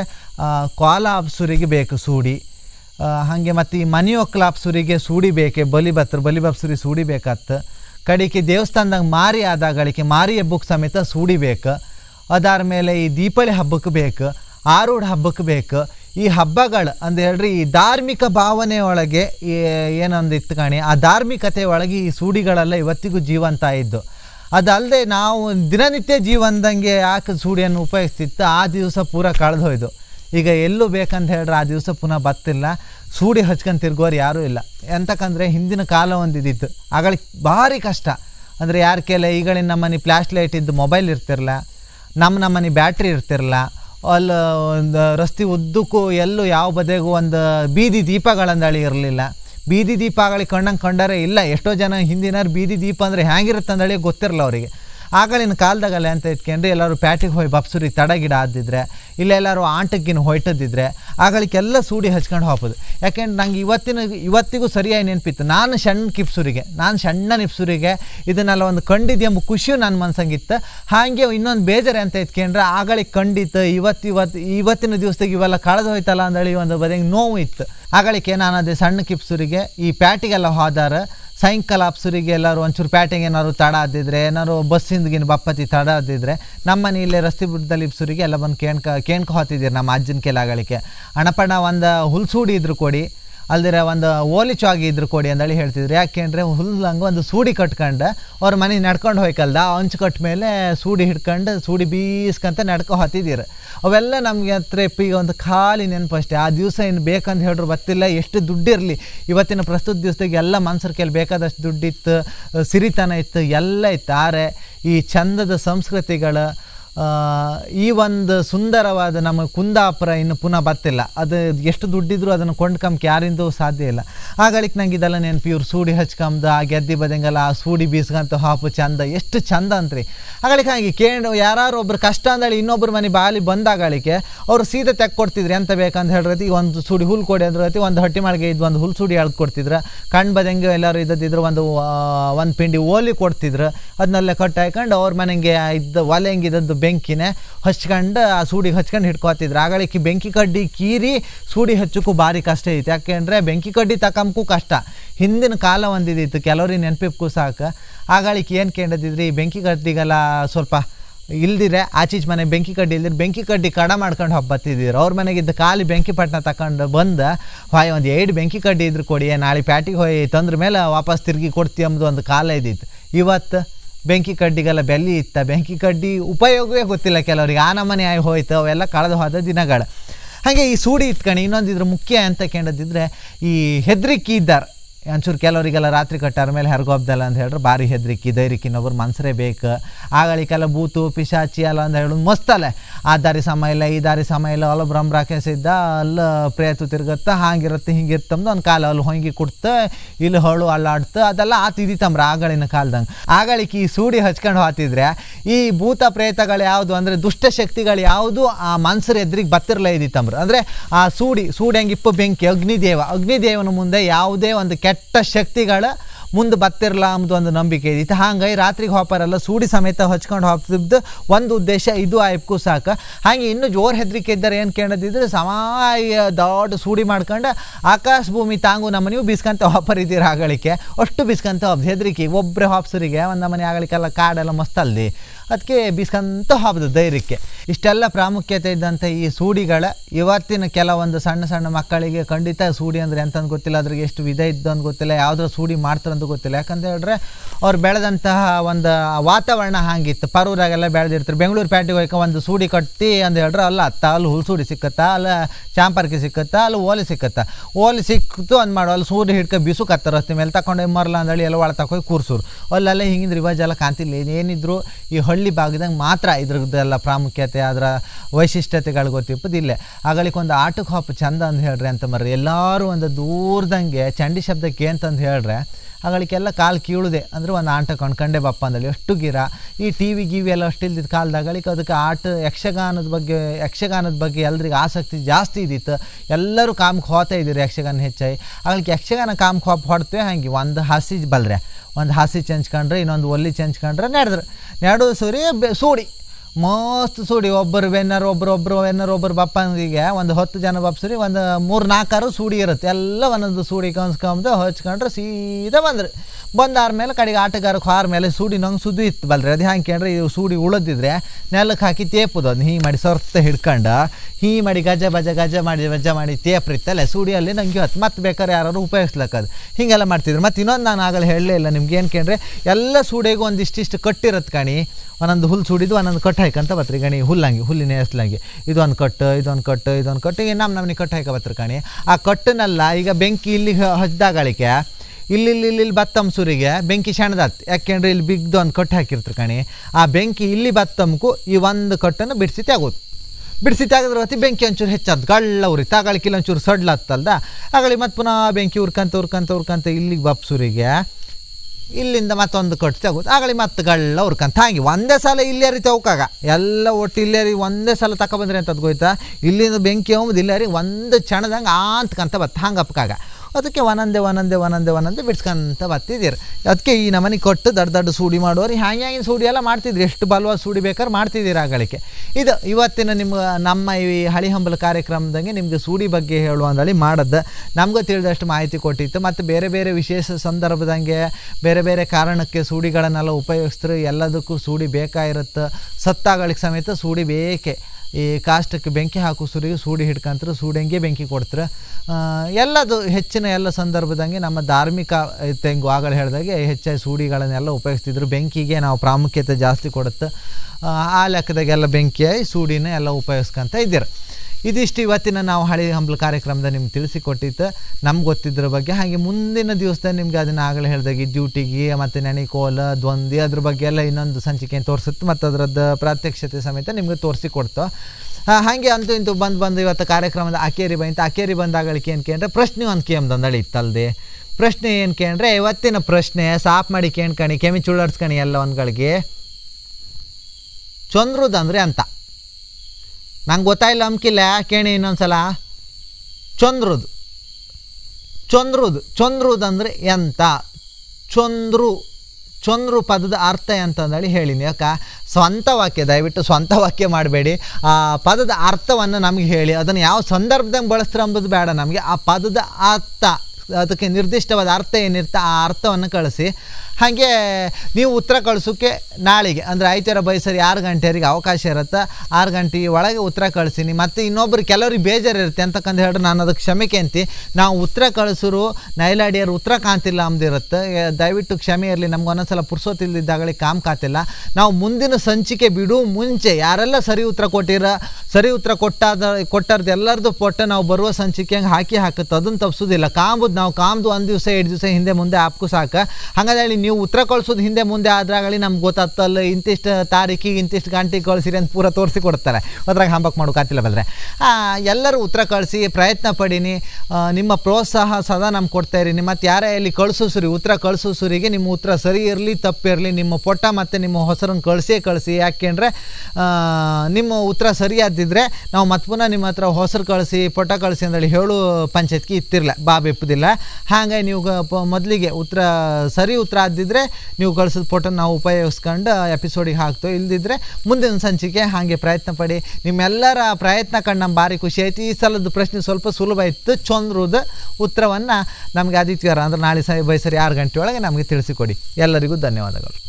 ಕಾಲ ಅಪ್ಸುರಿಗೆ ಬೇಕು ಸೂಡಿ ಆ, ಹಾಗೆ ಮತ್ತು ಈ ಮನಿ ಒಕ್ಲಾಪ್ಸುರಿಗೆ ಸೂಡಿ ಬೇಕೆ ಬಲಿ ಬತ್ರ ಬಲಿ ಬಪ್ಸುರಿ ಸೂಡಿ ಬೇಕಾತ್ತು ಕಡಿಕೆ ದೇವಸ್ಥಾನದಾಗ ಮಾರಿ ಆದಾಗಳಿಕೆ ಮಾರಿ ಹಬ್ಬಕ್ಕೆ ಸಮೇತ ಸೂಡಿ ಬೇಕು ಅದಾದ ಮೇಲೆ ಈ ದೀಪಾವಳಿ ಹಬ್ಬಕ್ಕೆ ಬೇಕು ಆರೂಢ ಹಬ್ಬಕ್ಕೆ ಬೇಕು ಈ ಹಬ್ಬಗಳು ಅಂತ ಹೇಳ್ರಿ ಈ ಧಾರ್ಮಿಕ ಭಾವನೆ ಒಳಗೆ ಈ ಏನೊಂದು ಇತ್ತು ಕಾಣಿ ಆ ಧಾರ್ಮಿಕತೆ ಒಳಗೆ ಈ ಸೂಡಿಗಳೆಲ್ಲ ಇವತ್ತಿಗೂ ಜೀವಂತ ಇದ್ದು ಅದಲ್ಲದೆ ನಾವು ದಿನನಿತ್ಯ ಜೀವನದಂಗೆ ಯಾಕೆ ಸೂಡಿಯನ್ನು ಉಪಯೋಗಿಸ್ತಿತ್ತು ಆ ದಿವಸ ಪೂರ ಕಳೆದು ಹೋಯ್ದು ಈಗ ಎಲ್ಲೂ ಬೇಕಂತ ಹೇಳ್ರೆ ಆ ದಿವಸ ಪುನಃ ಬತ್ತಿಲ್ಲ ಸೂಡಿ ಹಚ್ಕೊಂಡು ತಿರ್ಗೋರು ಯಾರೂ ಇಲ್ಲ ಎಂತಕ್ಕಂದ್ರೆ ಹಿಂದಿನ ಕಾಲ ಒಂದಿದ್ದಿತ್ತು ಆಗಳಿಗೆ ಭಾರಿ ಕಷ್ಟ ಅಂದರೆ ಯಾರ ಕೆಲ ಈಗಳಿನ ನಮ್ಮನೆ ಫ್ಲ್ಯಾಶ್ ಲೈಟ್ ಇದ್ದು ಮೊಬೈಲ್ ಇರ್ತಿರಲ್ಲ ನಮ್ಮ ನಮ್ಮನೆ ಬ್ಯಾಟ್ರಿ ಇರ್ತಿರಲ್ಲ ಅಲ್ಲಿ ಒಂದು ರಸ್ತೆ ಉದ್ದಕ್ಕೂ ಎಲ್ಲೂ ಯಾವ ಬದೆಗೂ ಒಂದು ಬೀದಿ ದೀಪಗಳಂದಳಿ ಇರಲಿಲ್ಲ ಬೀದಿ ದೀಪಗಳಿಗೆ ಕಣ್ಣಂಗೆ ಕಂಡರೆ ಇಲ್ಲ ಎಷ್ಟೋ ಜನ ಹಿಂದಿನವ್ರು ಬೀದಿ ದೀಪ ಅಂದರೆ ಹ್ಯಾಂಗಿರುತ್ತೆ ಅಂದಳಿ ಗೊತ್ತಿರಲ್ಲ ಅವರಿಗೆ ಆಗಳಿನ ಕಾಲದಾಗಲ್ಲ ಅಂತ ಇಟ್ಕೊಂಡ್ರೆ ಎಲ್ಲರೂ ಪ್ಯಾಟಿಗೆ ಹೋಗಿ ಬಪ್ಸುರಿ ತಡ ಗಿಡ ಆದಿದ್ರೆ ಇಲ್ಲ ಎಲ್ಲರೂ ಆಂಟಕ್ಕಿನ ಹೊಯ್ಟದಿದ್ರೆ ಆಗಳಿಗೆಲ್ಲ ಸೂಡಿ ಹಚ್ಕೊಂಡು ಹೋಗ್ಬೋದು ಯಾಕೆಂದ್ರೆ ನಂಗೆ ಇವತ್ತಿನ ಇವತ್ತಿಗೂ ಸರಿಯಾಗಿ ನೆನಪಿತ್ತು ನಾನು ಸಣ್ಣ ಕಿಪ್ಸುರಿಗೆ ನಾನು ಸಣ್ಣ ನಿಪ್ಸುರಿಗೆ ಇದನ್ನೆಲ್ಲ ಒಂದು ಕಂಡಿದ್ದು ಎಂಬ ಖುಷಿಯು ನನ್ನ ಮನ್ಸಂಗಿತ್ತು ಹಾಗೆ ಇನ್ನೊಂದು ಬೇಜಾರು ಅಂತ ಇಟ್ಕೊಂಡ್ರೆ ಆಗಳಿಗೆ ಕಂಡಿತ್ತು ಇವತ್ತು ಇವತ್ತು ಇವತ್ತಿನ ದಿವಸದಾಗ ಇವೆಲ್ಲ ಕಳೆದು ಹೋಯ್ತಲ್ಲ ಅಂದೇಳಿ ಒಂದು ಬದಂಗೆ ನೋವು ಇತ್ತು ಆಗಳಿಕೆ ನಾನು ಅದೇ ಸಣ್ಣ ಕಿಪ್ಸುರಿಗೆ ಈ ಪ್ಯಾಟಿಗೆಲ್ಲ ಹೋದಾರ ಸಾಯಂಕಾಲ ಅಪ್ಸುರಿಗೆ ಎಲ್ಲರೂ ಒಂಚೂರು ಪ್ಯಾಟಿಗೆ ಏನಾದ್ರು ತಡ ಆದಿದ್ರೆ ಏನಾದ್ರು ಬಸ್ಸಿಂದಗಿನ ಬಪ್ಪತಿ ತಡ ಆದಿದ್ರೆ ನಮ್ಮ ಮನೆ ಇಲ್ಲೇ ರಸ್ತೆ ಬುಡದಲ್ಲಿ ಇಪ್ಸುರಿಗೆ ಎಲ್ಲ ಬಂದು ಕೇಣ್ಕ ಕೇಣ್ಕ ಹೋತಿದ್ದೀರಿ ನಮ್ಮ ಅಜ್ಜನ ಕೆಲಾಗಳಿಗೆ ಅಣಪಣ ಒಂದು ಹುಲ್ಸೂಡಿ ಇದ್ರು ಕೊಡಿ ಅಲ್ದಿರ ಒಂದು ಓಲಿ ಚಾಗಿ ಇದ್ರು ಕೊಡಿ ಅಂದೇಳಿ ಹೇಳ್ತಿದ್ರು ಯಾಕೆಂದ್ರೆ ಹುಲ್ಲಂಗೆ ಒಂದು ಸೂಡಿ ಕಟ್ಕೊಂಡು ಅವ್ರ ಮನೆ ನಡ್ಕೊಂಡು ಹೋಯ್ಕಲ್ದ ಅಂಚು ಕಟ್ಟ ಮೇಲೆ ಸೂಡಿ ಹಿಡ್ಕೊಂಡು ಸೂಡಿ ಬೀಸ್ಕಂತ ನಡ್ಕೊ ಹತ್ತಿದ್ದೀರ ಅವೆಲ್ಲ ನಮಗೆ ಹತ್ರ ಈಗ ಒಂದು ಖಾಲಿ ನೆನಪು ಅಷ್ಟೇ ಆ ದಿವಸ ಏನು ಬೇಕಂತ ಹೇಳ್ರು ಗೊತ್ತಿಲ್ಲ ಎಷ್ಟು ದುಡ್ಡಿರಲಿ ಇವತ್ತಿನ ಪ್ರಸ್ತುತ ದಿವಸದಾಗ ಎಲ್ಲ ಮನ್ಸರ ಕೈಲಿ ಬೇಕಾದಷ್ಟು ದುಡ್ಡಿತ್ತು ಸಿರಿತನ ಇತ್ತು ಎಲ್ಲ ಇತ್ತು ಆರೆ ಈ ಚಂದದ ಸಂಸ್ಕೃತಿಗಳ ಆ, ಈ ಒಂದು ಸುಂದರವಾದ ನಮ್ಮ ಕುಂದಾಪುರ ಇನ್ನು ಪುನಃ ಬತ್ತಿಲ್ಲ ಅದು ಎಷ್ಟು ದುಡ್ಡಿದ್ರು ಅದನ್ನು ಕೊಂಡ್ಕೊಂಬಕ್ಕೆ ಯಾರಿಂದೂ ಸಾಧ್ಯ ಇಲ್ಲ ಆಗಳಿಕ್ ನಂಗೆ ಇದೆಲ್ಲ ನೆನಪು ಇವ್ರು ಸೂಡಿ ಹಚ್ಕೊಂಬದು ಆ ಗೆದ್ದಿ ಬದಂಗೆಲ್ಲ ಆ ಸೂಡಿ ಬೀಸ್ಕಂತ ಹಾಪು ಚಂದ ಎಷ್ಟು ಚಂದ ಅಂತ್ರಿ ಆಗಳಿಕ್ ಹಾಗೆ ಕೇಳು ಯಾರು ಒಬ್ರು ಕಷ್ಟ ಅಂದೇಳಿ ಇನ್ನೊಬ್ರ ಮನೆ ಬಾಲಿ ಬಂದಾಗಳಿಕೆ ಅವ್ರು ಸೀದಾ ತೆಗ್ ಕೊಡ್ತಿದ್ರು ಎಂತ ಬೇಕಂತ ಹೇಳ್ರತಿ ಒಂದು ಸೂಡಿ ಹುಲ್ ಕೊಡಿ ಅಂದ್ರತಿ ಒಂದು ಹಟ್ಟಿ ಮಾಳಿಗೆ ಇದ್ದು ಒಂದು ಹುಲ್ ಸೂಡಿ ಎಳ್ದು ಕೊಡ್ತಿದ್ರು ಕಣ್ ಬದಂಗೆ ಎಲ್ಲರೂ ಇದ್ದದಿದ್ರು ಒಂದು ಒಂದು ಪಿಂಡಿ ಓಲಿ ಕೊಡ್ತಿದ್ರು ಅದನ್ನೆಲ್ಲ ಕಟ್ ಹಾಕೊಂಡು ಅವ್ರ ಮನೆಗೆ ಇದ್ದ ಒಲೆ ಹೆಂಗಿದ್ದದ್ದು ಬೆಂಕಿನೇ ಹಚ್ಕೊಂಡು ಆ ಸೂಡಿಗೆ ಹಚ್ಕೊಂಡು ಹಿಡ್ಕೊತಿದ್ರು ಆಗಳಿಕೆ ಬೆಂಕಿ ಕಡ್ಡಿ ಕೀರಿ ಸೂಡಿ ಹಚ್ಚಕ್ಕೂ ಭಾರಿ ಕಷ್ಟ ಐತೆ ಯಾಕೆಂದರೆ ಬೆಂಕಿ ಕಡ್ಡಿ ತಕೊಂಬಕ್ಕೂ ಕಷ್ಟ ಹಿಂದಿನ ಕಾಲ ಒಂದಿದಿತ್ತು ಕೆಲವ್ರಿಗೆ ನೆನಪಿಕ್ಕೂ ಸಾಕು ಆಗಳಿಕೆ ಏನು ಕೇಳದಿದ್ರಿ ಈ ಬೆಂಕಿ ಕಡ್ಡಿಗೆಲ್ಲ ಸ್ವಲ್ಪ ಇಲ್ದಿರೆ ಆಚೀಚ್ ಮನೆ ಬೆಂಕಿ ಕಡ್ಡಿ ಇಲ್ದಿರೆ ಬೆಂಕಿ ಕಡ್ಡಿ ಕಡ ಮಾಡ್ಕೊಂಡು ಹಬ್ಬತ್ತಿದ್ದೀರು ಅವ್ರ ಮನೆಗಿದ್ದ ಖಾಲಿ ಬೆಂಕಿ ಪಟ್ಟಣ ತಗೊಂಡು ಬಂದು ಹಾಯ್ ಒಂದು ಏಡ್ ಬೆಂಕಿ ಕಡ್ಡಿ ಇದ್ರು ಕೊಡಿ ನಾಳೆ ಪ್ಯಾಟಿಗೆ ಹೋಗಿ ತಂದ್ರ ಮೇಲೆ ವಾಪಸ್ ತಿರುಗಿ ಕೊಡ್ತೀವಿ ಅಂಬುದು ಒಂದು ಕಾಲ ಇದ್ದಿತ್ತು ಇವತ್ತು ಬೆಂಕಿ ಕಡ್ಡಿಗೆಲ್ಲ ಬೆಲ್ಲಿ ಇತ್ತ ಬೆಂಕಿ ಕಡ್ಡಿ ಉಪಯೋಗವೇ ಗೊತ್ತಿಲ್ಲ ಕೆಲವರಿಗೆ ಆ ನಮನೆ ಆಗಿ ಹೋಯ್ತು ಅವೆಲ್ಲ ಕಳೆದು ಹೋದ ದಿನಗಳು ಹಾಗೆ ಈ ಸೂಡಿ ಇಟ್ಕೊಂಡು ಇನ್ನೊಂದಿದ್ರ ಮುಖ್ಯ ಅಂತ ಕೇಳದಿದ್ರೆ ಈ ಹೆದ್ರಿಕಿ ಇದ್ದಾರೆ ಒಂಚೂರು ಕೆಲವರಿಗೆಲ್ಲ ರಾತ್ರಿ ಕಟ್ಟಾರ ಮೇಲೆ ಹೆರ್ಗೋಬ್ದಲ್ಲ ಅಂತ ಹೇಳ್ರೆ ಭಾರಿ ಹೆದ್ರಿಕಿ ಧೈರ್ಯಕ್ಕೆ ಇನ್ನೊಬ್ರು ಮನ್ಸರೇ ಬೇಕು ಆಗಳಿಗೆಲ್ಲ ಬೂತು ಪಿಶಾಚಿ ಎಲ್ಲ ಅಂತ ಹೇಳೋದು ಮಸ್ತಲೆ ಆ ದಾರಿ ಸಮ ಇಲ್ಲ ಈ ದಾರಿ ಸಮ ಇಲ್ಲ ಅಲ್ಲ ಬ್ರಹ್ಮರಾಕೇಸಿದ್ದ ಅಲ್ಲ ಪ್ರೇತು ತಿರ್ಗತ್ತ ಹಾಗಿರುತ್ತೆ ಹಿಂಗಿರ್ತಂದು ಒಂದು ಕಾಲ ಅಲ್ಲಿ ಹೊಂಗಿ ಕುಡ್ತ ಇಲ್ಲಿ ಹಳು ಅಲ್ಲಾಡ್ತ ಅದೆಲ್ಲ ಆತಿದಿತ್ತಂಬ್ರ ಆಗಳಿನ ಕಾಲದಂಗೆ ಆಗಳಿಕೆ ಈ ಸೂಡಿ ಹಚ್ಕೊಂಡು ಹಾತಿದ್ರೆ ಈ ಭೂತ ಪ್ರೇತಗಳು ಯಾವುದು ಅಂದರೆ ದುಷ್ಟಶಕ್ತಿಗಳು ಯಾವುದು ಆ ಮನ್ಸರ ಎದುರಿಗೆ ಬತ್ತಿರಲೇ ಇದ್ದಿತ್ತಂಬ್ರ ಅಂದರೆ ಆ ಸೂಡಿ ಸೂಡಿ ಹಂಗಿಪ್ಪ ಬೆಂಕಿ ಅಗ್ನಿದೇವ ಅಗ್ನಿದೇವನ ಮುಂದೆ ಯಾವುದೇ ಒಂದು ಕೆಟ್ಟ ಶಕ್ತಿಗಳ ಮುಂದೆ ಬತ್ತಿರಲ್ಲ ಅಂಬುದು ಒಂದು ನಂಬಿಕೆ ಇದ್ದಿತ್ತು ಹಾಗಾಗಿ ರಾತ್ರಿಗೆ ಹಾಪರೆಲ್ಲ ಸೂಡಿ ಸಮೇತ ಹಚ್ಕೊಂಡು ಹಾಕ್ತಿದ್ದು ಒಂದು ಉದ್ದೇಶ ಇದು ಆಯ್ಕು ಸಾಕು ಹಾಗೆ ಇನ್ನೂ ಜೋರು ಹೆದರಿಕೆ ಇದ್ದಾರೆ ಏನು ಕೇಳದಿದ್ರೆ ಸಮಾಯ ದೊಡ್ಡ ಸೂಡಿ ಮಾಡ್ಕೊಂಡು ಆಕಾಶ ಭೂಮಿ ತಾಂಗು ನಮ್ಮ ನೀವು ಬಿಸ್ಕಂತ ಹಾಪರ್ ಇದ್ದೀರ ಆಗಳಿಕೆ ಅಷ್ಟು ಬಿಸ್ಕಂತ ಹಬ್ಬ ಹೆದರಿಕೆ ಒಬ್ಬರೇ ಹಾಪ್ಸರಿಗೆ ಒಂದು ಮನೆ ಆಗಳಿಕೆಲ್ಲ ಕಾಡೆಲ್ಲ ಮಸ್ತ್ ಅಲ್ದಿ ಅದಕ್ಕೆ ಬಿಸ್ಕಂತ ಹಬ್ಬದ ಧೈರ್ಯಕ್ಕೆ ಇಷ್ಟೆಲ್ಲ ಪ್ರಾಮುಖ್ಯತೆ ಇದ್ದಂಥ ಈ ಸೂಡಿಗಳ ಇವತ್ತಿನ ಕೆಲವೊಂದು ಸಣ್ಣ ಸಣ್ಣ ಮಕ್ಕಳಿಗೆ ಖಂಡಿತ ಸೂಡಿ ಅಂದರೆ ಎಂತಂದು ಗೊತ್ತಿಲ್ಲ ಅದ್ರಿಗೆ ಎಷ್ಟು ವಿಧ ಇದ್ದು ಅಂತ ಗೊತ್ತಿಲ್ಲ ಯಾವ್ದ್ರ ಸೂಡಿ ಮಾಡ್ತಾರಂತ ಗೊತ್ತಿಲ್ಲ ಯಾಕಂತ ಹೇಳಿದ್ರೆ ಅವ್ರು ಬೆಳೆದಂತಹ ಒಂದು ವಾತಾವರಣ ಹಾಗಿತ್ತು ಪರೂರಾಗೆಲ್ಲ ಬೆಳೆದಿರ್ತಾರೆ ಬೆಂಗಳೂರು ಪ್ಯಾಟಿಗೆ ಹೋಯ್ಕ ಒಂದು ಸೂಡಿ ಕಟ್ಟಿ ಅಂತ ಹೇಳಿದ್ರೆ ಅಲ್ಲ ಅತ್ತ ಅಲ್ಲಿ ಹುಲ್ ಸೂಡಿ ಸಿಕ್ಕತ್ತಾ ಅಲ್ಲ ಚಾಂಪರ್ಕಿ ಸಿಕ್ಕತ್ತಾ ಅಲ್ಲಿ ಓಲಿ ಸಿಕ್ಕತ್ತಾ ಓಲಿ ಸಿಕ್ತು ಅಂದ್ ಮಾಡೋ ಅಲ್ಲಿ ಸೂಡಿ ಹಿಡ್ಕ ಬಿಸು ಕತ್ತ ರಸ್ತೆ ಮೇಲೆ ತಗೊಂಡು ಮರಲ ಅಂದಳಿ ಎಲ್ಲ ಒಳ ತಕೊಂಡು ಕೂರ್ಸೋರು ಅಲ್ಲೆಲ್ಲ ಹಿಂಗಿನ ರಿವಾಜ್ ಎಲ್ಲ ಕಾಣ್ತಿಲ್ಲ ಏನಿದ್ರು ಈ ಹಳ್ಳಿ ಭಾಗದಂಗೆ ಮಾತ್ರ ಇದ್ರದ್ದೆಲ್ಲ ಪ್ರಾಮುಖ್ಯತೆ ಅದರ ವೈಶಿಷ್ಟ್ಯತೆಗಳು ಗೊತ್ತಿಪ್ಪದು ಇಲ್ಲೇ ಆಗಳಿಗೆ ಒಂದು ಆಟಕ್ಕೆ ಹಾಪ್ ಚಂದ ಅಂತ ಹೇಳ್ರಿ ಅಂತ ಮರ್ರಿ ಎಲ್ಲರೂ ಒಂದು ದೂರದಂಗೆ ಚಂಡಿ ಶಬ್ದಕ್ಕೆ ಅಂತಂದು ಹೇಳ್ರೆ ಆಗಳಿಗೆಲ್ಲ ಕಾಲು ಕೀಳುದೆ ಅಂದ್ರೆ ಒಂದು ಆಟ ಕಣ್ಕಂಡೆ ಬಪ್ಪ ಅಂದಳಿ ಎಷ್ಟು ಗಿರ ಈ ಟಿ ವಿ ಗಿವಿ ಎಲ್ಲ ಅಷ್ಟು ಇಲ್ದಿದ್ದ ಕಾಲದಾಗಳಿಕೆ ಅದಕ್ಕೆ ಆಟ ಯಕ್ಷಗಾನದ ಬಗ್ಗೆ ಯಕ್ಷಗಾನದ ಬಗ್ಗೆ ಎಲ್ರಿಗೆ ಆಸಕ್ತಿ ಜಾಸ್ತಿ ಇದ್ದಿತ್ತು ಎಲ್ಲರೂ ಕಾಮ್ಗೆ ಹೋಗ್ತಾ ಇದ್ದೀರಿ ಯಕ್ಷಗಾನ ಹೆಚ್ಚಾಗಿ ಆಗಳಿಗೆ ಯಕ್ಷಗಾನ ಕಾಮ್ಗೆ ಹೋಪ್ ಹೊಡ್ತೇವೆ ಹಂಗೆ ಒಂದು ಹಸಿ ಬಲ್ರೆ ಒಂದು ಹಸಿ ಚೆಂಚ್ಕೊಂಡ್ರೆ ಇನ್ನೊಂದು ಒಲ್ಲಿ ಚೆಂಚ್ಕೊಂಡ್ರೆ ನಡೆದ್ರು ನೆಡು ಸೂರಿ ಬೆ ಸೂಡಿ ಮಸ್ತ್ ಸೂಡಿ ಒಬ್ಬರು ಬೆನ್ನರ್ ಒಬ್ರು ಒಬ್ರು ಬೆನ್ನರ್ ಒಬ್ಬರು ಬಪ್ಪನಿಗೆ ಒಂದು ಹತ್ತು ಜನ ಬಪ್ಸರಿ ಒಂದು ಮೂರು ನಾಲ್ಕಾರು ಸೂಡಿ ಇರುತ್ತೆ ಎಲ್ಲ ಒಂದೊಂದು ಸೂಡಿ ಕನ್ಸ್ಕೊಂಬದು ಹಚ್ಕೊಂಡ್ರೆ ಸೀದಾ ಬಂದ್ರು ಬಂದಾರ ಮೇಲೆ ಕಡೆಗೆ ಆಟಗಾರಕ್ಕೆ ಹಾರ ಮೇಲೆ ಸೂಡಿ ನಂಗೆ ಸುದ್ದು ಇತ್ತು ಬಲ್ರಿ ಅದು ಹ್ಯಾಂಗೆ ಕೇಳ್ರೆ ಇವು ಸೂಡಿ ಉಳಿದಿದ್ರೆ ನೆಲಕ್ಕೆ ಹಾಕಿ ತೇಪುದು ಅದು ಹೀ ಮಾಡಿ ಸರ್ತ ಹಿಡ್ಕೊಂಡು ಹೀ ಮಾಡಿ ಗಜ ಬಜ ಗಜ ಮಾಡಿ ಬಜ ಮಾಡಿ ತೇಪ್ರಿತ್ತಲ್ಲ ಸೂಡಿಯಲ್ಲಿ ನಂಗೆ ಇವತ್ತು ಮತ್ತೆ ಬೇಕಾದ್ರೆ ಯಾರು ಉಪಯೋಗಿಸ್ಲಕ್ಕದು ಹೀಗೆಲ್ಲ ಮಾಡ್ತಿದ್ರು ಮತ್ತು ಇನ್ನೊಂದು ನಾನು ಆಗಲ್ಲ ಹೇಳಲೇ ಇಲ್ಲ ನಿಮ್ಗೆ ಏನು ಕೇಳ್ರೆ ಎಲ್ಲ ಸೂಡಿಗೂ ಒಂದು ಇಷ್ಟಿಷ್ಟು ಕಟ್ಟಿರತ್ತೆ ಕಣಿ ಒಂದೊಂದು ಹುಲ್ಲು ಸುಡಿದು ಒಂದೊಂದು ಕಟ್ಟು ಹಾಕಂತ ಬತ್ರಿ ಗಣಿ ಹುಲ್ಲಂಗೆ ಹುಲ್ಲಿನ ಹೆಸ್ಲಂಗೆ ಇದೊಂದು ಕಟ್ಟು ಇದೊಂದು ಕಟ್ಟು ಇದೊಂದು ಕಟ್ಟು ಈಗ ನಮ್ಮ ನಮ್ಮನೆ ಕಟ್ಟು ಹಾಕ ಬತ್ರಿ ಕಣಿ ಆ ಕಟ್ಟನ್ನೆಲ್ಲ ಈಗ ಬೆಂಕಿ ಇಲ್ಲಿ ಹಚ್ದಾಗಳಿಕೆ ಇಲ್ಲಿ ಇಲ್ಲಿ ಇಲ್ಲಿ ಇಲ್ಲಿ ಬತ್ತಂಸೂರಿಗೆ ಬೆಂಕಿ ಸಣ್ಣದಾತ್ ಯಾಕೆಂದ್ರೆ ಇಲ್ಲಿ ಬಿಗ್ದು ಒಂದು ಕಟ್ಟು ಹಾಕಿರ್ತಾರೆ ಕಣಿ ಆ ಬೆಂಕಿ ಇಲ್ಲಿ ಬತ್ತಂಕು ಈ ಒಂದು ಕಟ್ಟನ್ನು ಬಿಡಿಸಿ ತೆಗೋದು ಬಿಡಿಸಿ ತೆಗೆದ್ರೆ ಹೊತ್ತಿ ಬೆಂಕಿ ಒಂಚೂರು ಹೆಚ್ಚಾದ್ ಗಳ್ಳ ಉರಿ ತಾಗಳಿಕೆ ಒಂಚೂರು ಸಡ್ಲತ್ತಲ್ದ ಆಗಲಿ ಮತ್ತೆ ಪುನಃ ಬೆಂಕಿ ಉರ್ಕಂತ ಉರ್ಕಂತ ಉರ್ಕಂತ ಇಲ್ಲಿಗೆ ಬಪ್ಸೂರಿಗೆ ಇಲ್ಲಿಂದ ಮತ್ತೊಂದು ಕಟ್ಟು ತೆಗೋದು ಆಗಲಿ ಮತ್ತೆ ಗಳ್ಳ ಉರ್ಕಂತ ಹಾಗೆ ಒಂದೇ ಸಲ ಇಲ್ಲೇರಿ ತೆಗೋಕಾಗ ಎಲ್ಲ ಒಟ್ಟು ಇಲ್ಲೇರಿ ಒಂದೇ ಸಲ ತಗೊಬಂದ್ರಿ ಅಂತ ಗೊತ್ತಾ ಇಲ್ಲಿಂದ ಬೆಂಕಿ ಹೋಗುದು ಇಲ್ಲೇರಿ ಒಂದು ಕ್ಷಣದಂಗೆ ಆಂತ್ಕಂತ ಬತ್ತ ಹಂಗಪ್ಪಕಾಗ ಅದಕ್ಕೆ ಒಂದೊಂದೇ ಒಂದೊಂದೇ ಒಂದೊಂದೇ ಒಂದೊಂದೇ ಬಿಡ್ಸ್ಕೊಂತ ಬತ್ತಿದ್ದೀರಿ ಅದಕ್ಕೆ ಈ ನಮನಿ ಕೊಟ್ಟು ದೊಡ್ಡ ದೊಡ್ಡ ಸೂಡಿ ಮಾಡೋರು ಹ್ಯಾಂಗೆ ಹ್ಯಾಂಗಿನ ಸೂಡಿ ಎಲ್ಲ ಮಾಡ್ತಿದ್ರಿ ಎಷ್ಟು ಬಲವಾದ ಸೂಡಿ ಬೇಕಾದ್ರೆ ಮಾಡ್ತಿದ್ದೀರಿ ಆಗಳಿಗೆ ಇದು ಇವತ್ತಿನ ನಿಮ್ಮ ನಮ್ಮ ಈ ಹಳಿ ಹಂಬಲ ಕಾರ್ಯಕ್ರಮದಂಗೆ ನಿಮಗೆ ಸೂಡಿ ಬಗ್ಗೆ ಹೇಳುವ ಅಂದಳಿ ಮಾಡದ್ದು ನಮ್ಗೆ ತಿಳಿದಷ್ಟು ಮಾಹಿತಿ ಕೊಟ್ಟಿತ್ತು ಮತ್ತು ಬೇರೆ ಬೇರೆ ವಿಶೇಷ ಸಂದರ್ಭದಂಗೆ ಬೇರೆ ಬೇರೆ ಕಾರಣಕ್ಕೆ ಸೂಡಿಗಳನ್ನೆಲ್ಲ ಉಪಯೋಗಿಸ್ತಾರೆ ಎಲ್ಲದಕ್ಕೂ ಸೂಡಿ ಬೇಕಾಗಿರುತ್ತೆ ಸತ್ತಾಗಳಿಗೆ ಸಮೇತ ಸೂಡಿ ಬೇಕೇ ಈ ಕಾಷ್ಟಕ್ಕೆ ಬೆಂಕಿ ಹಾಕೋ ಸುರಿಗೆ ಸೂಡಿ ಹಿಡ್ಕಂತಾರೆ ಸೂಡಿಂಗೆ ಬೆಂಕಿ ಕೊಡ್ತಾರೆ ಆ, ಎಲ್ಲದು ಹೆಚ್ಚಿನ ಎಲ್ಲ ಸಂದರ್ಭದಂಗೆ ನಮ್ಮ ಧಾರ್ಮಿಕ ತೆಂಗು ಆಗಲೇ ಹೇಳಿದಾಗೆ ಹೆಚ್ಚಾಗಿ ಸೂಡಿಗಳನ್ನೆಲ್ಲ ಉಪಯೋಗಿಸ್ತಿದ್ರು ಬೆಂಕಿಗೆ ನಾವು ಪ್ರಾಮುಖ್ಯತೆ ಜಾಸ್ತಿ ಕೊಡುತ್ತೆ ಆ, ಆ ಲೆಕ್ಕದಾಗೆಲ್ಲ ಬೆಂಕಿಯಾಗಿ ಸೂಡಿನ ಎಲ್ಲ ಉಪಯೋಗಿಸ್ಕೊಂತ ಇದ್ದೀರ ಇದಿಷ್ಟು ಇವತ್ತಿನ ನಾವು ಹಳಿ ಹಂಬಲ ಕಾರ್ಯಕ್ರಮದ ನಿಮ್ಗೆ ತಿಳಿಸಿಕೊಟ್ಟಿತ್ತು ನಮ್ಗೆ ಗೊತ್ತಿದ್ರ ಬಗ್ಗೆ ಹಾಗೆ ಮುಂದಿನ ದಿವಸದಲ್ಲಿ ನಿಮ್ಗೆ ಅದನ್ನ ಆಗಲೇ ಹೇಳಿದಾಗೆ ಡ್ಯೂಟಿಗೆ ಮತ್ತು ನೆನೆಕೋಲ ದ್ವಂದ್ವಿ ಅದ್ರ ಬಗ್ಗೆ ಎಲ್ಲ ಇನ್ನೊಂದು ಸಂಚಿಕೆ ತೋರಿಸುತ್ತೆ ಮತ್ತು ಅದರದ್ದು ಪ್ರಾತ್ಯಕ್ಷತೆ ಸಮೇತ ನಿಮ್ಗೆ ತೋರಿಸಿ ಕೊಡ್ತು ಆ, ಹಾಗೆ ಅಂತೂ ಇಂತೂ ಬಂದು ಬಂದು ಇವತ್ತು ಕಾರ್ಯಕ್ರಮದ ಅಕೇರಿ ಬಂತು ಅಕೇರಿ ಬಂದಾಗಳಿಗೆ ಏನು ಕೇಂದ್ರೆ ಪ್ರಶ್ನೆ ಒಂದು ಕೇಮ್ದೊಂದಳಿ ಇತ್ತಲ್ದೆ ಪ್ರಶ್ನೆ ಏನು ಕೇಂದ್ರೆ ಇವತ್ತಿನ ಪ್ರಶ್ನೆ ಸಾಫ್ ಮಾಡಿ ಕೇಳ್ಕಣಿ ಕೆಮಿ ಚುಳ್ಳಾಡ್ಸ್ಕಣಿ ಎಲ್ಲ ಒಂದ್ಗಳಿಗೆ ಚಂದ್ರದಂದ್ರೆ ಅಂತ ನಂಗೆ ಗೊತ್ತಾಯಿಲ್ಲ ಅಂಕಿಲ್ಲ ಕೇಳಿ ಇನ್ನೊಂದ್ಸಲ ಚಂದ್ರದು ಚಂದ್ರದು ಚಂದ್ರದು ಅಂದರೆ ಎಂತ ಚಂದ್ರು ಚಂದ್ರು ಪದದ ಅರ್ಥ ಅಂತಂದೇಳಿ ಹೇಳಿನಿ ಯಾಕ ಸ್ವಂತ ವಾಕ್ಯ ದಯವಿಟ್ಟು ಸ್ವಂತ ವಾಕ್ಯ ಮಾಡಬೇಡಿ ಆ ಪದದ ಅರ್ಥವನ್ನು ನಮಗೆ ಹೇಳಿ ಅದನ್ನು ಯಾವ ಸಂದರ್ಭದಂಗೆ ಬಳಸ್ತಾರೆ ಅಂಬುದು ಬೇಡ ನಮಗೆ ಆ ಪದದ ಅರ್ಥ ಅದಕ್ಕೆ ನಿರ್ದಿಷ್ಟವಾದ ಅರ್ಥ ಏನಿರುತ್ತೆ ಆ ಅರ್ಥವನ್ನು ಕಳಿಸಿ ಹಾಗೆ ನೀವು ಉತ್ತರ ಕಳಿಸೋಕ್ಕೆ ನಾಳೆಗೆ ಅಂದರೆ ಐತಾರ ಬೈಸರಿ ಆರು ಗಂಟೆವರೆಗೆ ಅವಕಾಶ ಇರುತ್ತೆ ಆರು ಗಂಟೆ ಒಳಗೆ ಉತ್ತರ ಕಳಿಸೀನಿ ಮತ್ತು ಇನ್ನೊಬ್ರು ಕೆಲವ್ರಿಗೆ ಬೇಜಾರು ಇರುತ್ತೆ ಅಂತಕ್ಕಂತ ಹೇಳಿದ್ರೆ ನಾನು ಅದಕ್ಕೆ ಕ್ಷಮೆಗೆ ಅಂತಿ ನಾವು ಉತ್ತರ ಕಳಿಸೋರು ನೈಲಾಡಿಯರು ಉತ್ತರ ಕಾಣ್ತಿಲ್ಲ ಅಂದಿರುತ್ತೆ ಏ, ದಯವಿಟ್ಟು ಕ್ಷಮೆ ಇರಲಿ ನಮ್ಗೆ ಒಂದೊಂದ್ಸಲ ಪುರ್ಸೋತಿಲ್ದಿದ್ದಾಗಲಿ ಕಾಮ್ ಕಾತಿಲ್ಲ ನಾವು ಮುಂದಿನ ಸಂಚಿಕೆ ಬಿಡು ಮುಂಚೆ ಯಾರೆಲ್ಲ ಸರಿ ಉತ್ತರ ಕೊಟ್ಟಿರ ಸರಿ ಉತ್ತರ ಕೊಟ್ಟಾದ ಕೊಟ್ಟಾರ್ದು ಎಲ್ಲರದು ಪೊಟ್ಟ ನಾವು ಬರುವ ಸಂಚಿಕೆ ಹಾಕಿ ಹಾಕುತ್ತೆ ಅದನ್ನು ತಪ್ಪಿಸೋದಿಲ್ಲ ಕಾಂಬು ಕಳಿಸ್ಬೋದು ನಾವು ಕಾಮ್ದು ಒಂದು ದಿವಸ ಎರಡು ದಿವಸ ಹಿಂದೆ ಮುಂದೆ ಆಪ್ಕು ಸಾಕು ಹಂಗಾದ್ರೆ ನೀವು ಉತ್ತರ ಕಳ್ಸೋದು ಹಿಂದೆ ಮುಂದೆ ಆದ್ರಾಗಲಿ ನಮ್ಗೆ ಗೊತ್ತಾಗ್ತಲ್ಲ ಇಂತಿಷ್ಟು ತಾರೀಕಿಗೆ ಇಂತಿಷ್ಟು ಗಂಟೆಗೆ ಕಳಿಸಿರಿ ಅಂತ ಪೂರ ತೋರಿಸಿ ಕೊಡ್ತಾರೆ ಅದ್ರಾಗ ಹಂಬಕ್ ಮಾಡೋಕ್ಕಾತಿಲ್ಲ ಬಲ್ರೆ ಎಲ್ಲರೂ ಉತ್ತರ ಕಳಿಸಿ ಪ್ರಯತ್ನ ಪಡೀನಿ ಆ, ನಿಮ್ಮ ಪ್ರೋತ್ಸಾಹ ಸದಾ ನಮ್ಗೆ ಕೊಡ್ತಾ ಇರಿ ಮತ್ತು ಯಾರೇ ಇಲ್ಲಿ ಕಳಿಸೋಸ್ರಿ ಉತ್ತರ ಕಳಿಸೋಸ್ರಿಗೆ ನಿಮ್ಮ ಉತ್ತರ ಸರಿ ಇರಲಿ ತಪ್ಪಿರಲಿ ನಿಮ್ಮ ಪೊಟ್ಟ ಮತ್ತು ನಿಮ್ಮ ಹೊಸರನ್ನು ಕಳಿಸೇ ಕಳಿಸಿ ಯಾಕೆಂದರೆ ನಿಮ್ಮ ಉತ್ತರ ಸರಿಯಾದಿದ್ರೆ ನಾವು ಮತ್ತೆ ಪುನಃ ನಿಮ್ಮ ಹತ್ರ ಹೊಸರು ಕಳಿಸಿ ಪೊಟ್ಟ ಕಳಿಸಿ ಅಂದೇಳಿ ಹೇಳು ಪಂಚಾಯತ್ಗೆ ಇತ್ತಿರಲ್ಲ ಬಾ ಬೆಪ್ಪದಿಲ್ಲ ಹಾಗಾಗಿ ನೀವು ಗ- ಪ- ಮೊದಲಿಗೆ ಉತ್ತರ ಸರಿ ಉತ್ತರ ಆದಿದ್ರೆ ನೀವು ಕಳಿಸಿದ ಫೋಟೋನ ನಾವು ಉಪಯೋಗಿಸ್ಕೊಂಡು ಎಪಿಸೋಡಿಗೆ ಹಾಕ್ತೇವೆ ಇಲ್ದಿದ್ರೆ ಮುಂದಿನ ಸಂಚಿಕೆ ಹಾಗೆ ಪ್ರಯತ್ನ ಪಡಿ ನಿಮ್ಮೆಲ್ಲರ ಪ್ರಯತ್ನ ಕಂಡು ನಮ್ಗೆ ಭಾರಿ ಖುಷಿ ಆಯ್ತು ಈ ಸಲದ ಪ್ರಶ್ನೆ ಸ್ವಲ್ಪ ಸುಲಭ ಇತ್ತು ಚಂದ್ರದ ಉತ್ತರವನ್ನು ನಮಗೆ ಆದಿತ್ಯವಾರ ಅಂದ್ರೆ ನಾಳೆ ಸ ಬೈಸರಿ ಆರು ಗಂಟೆ ಒಳಗೆ ನಮಗೆ ತಿಳಿಸಿಕೊಡಿ ಎಲ್ಲರಿಗೂ ಧನ್ಯವಾದಗಳು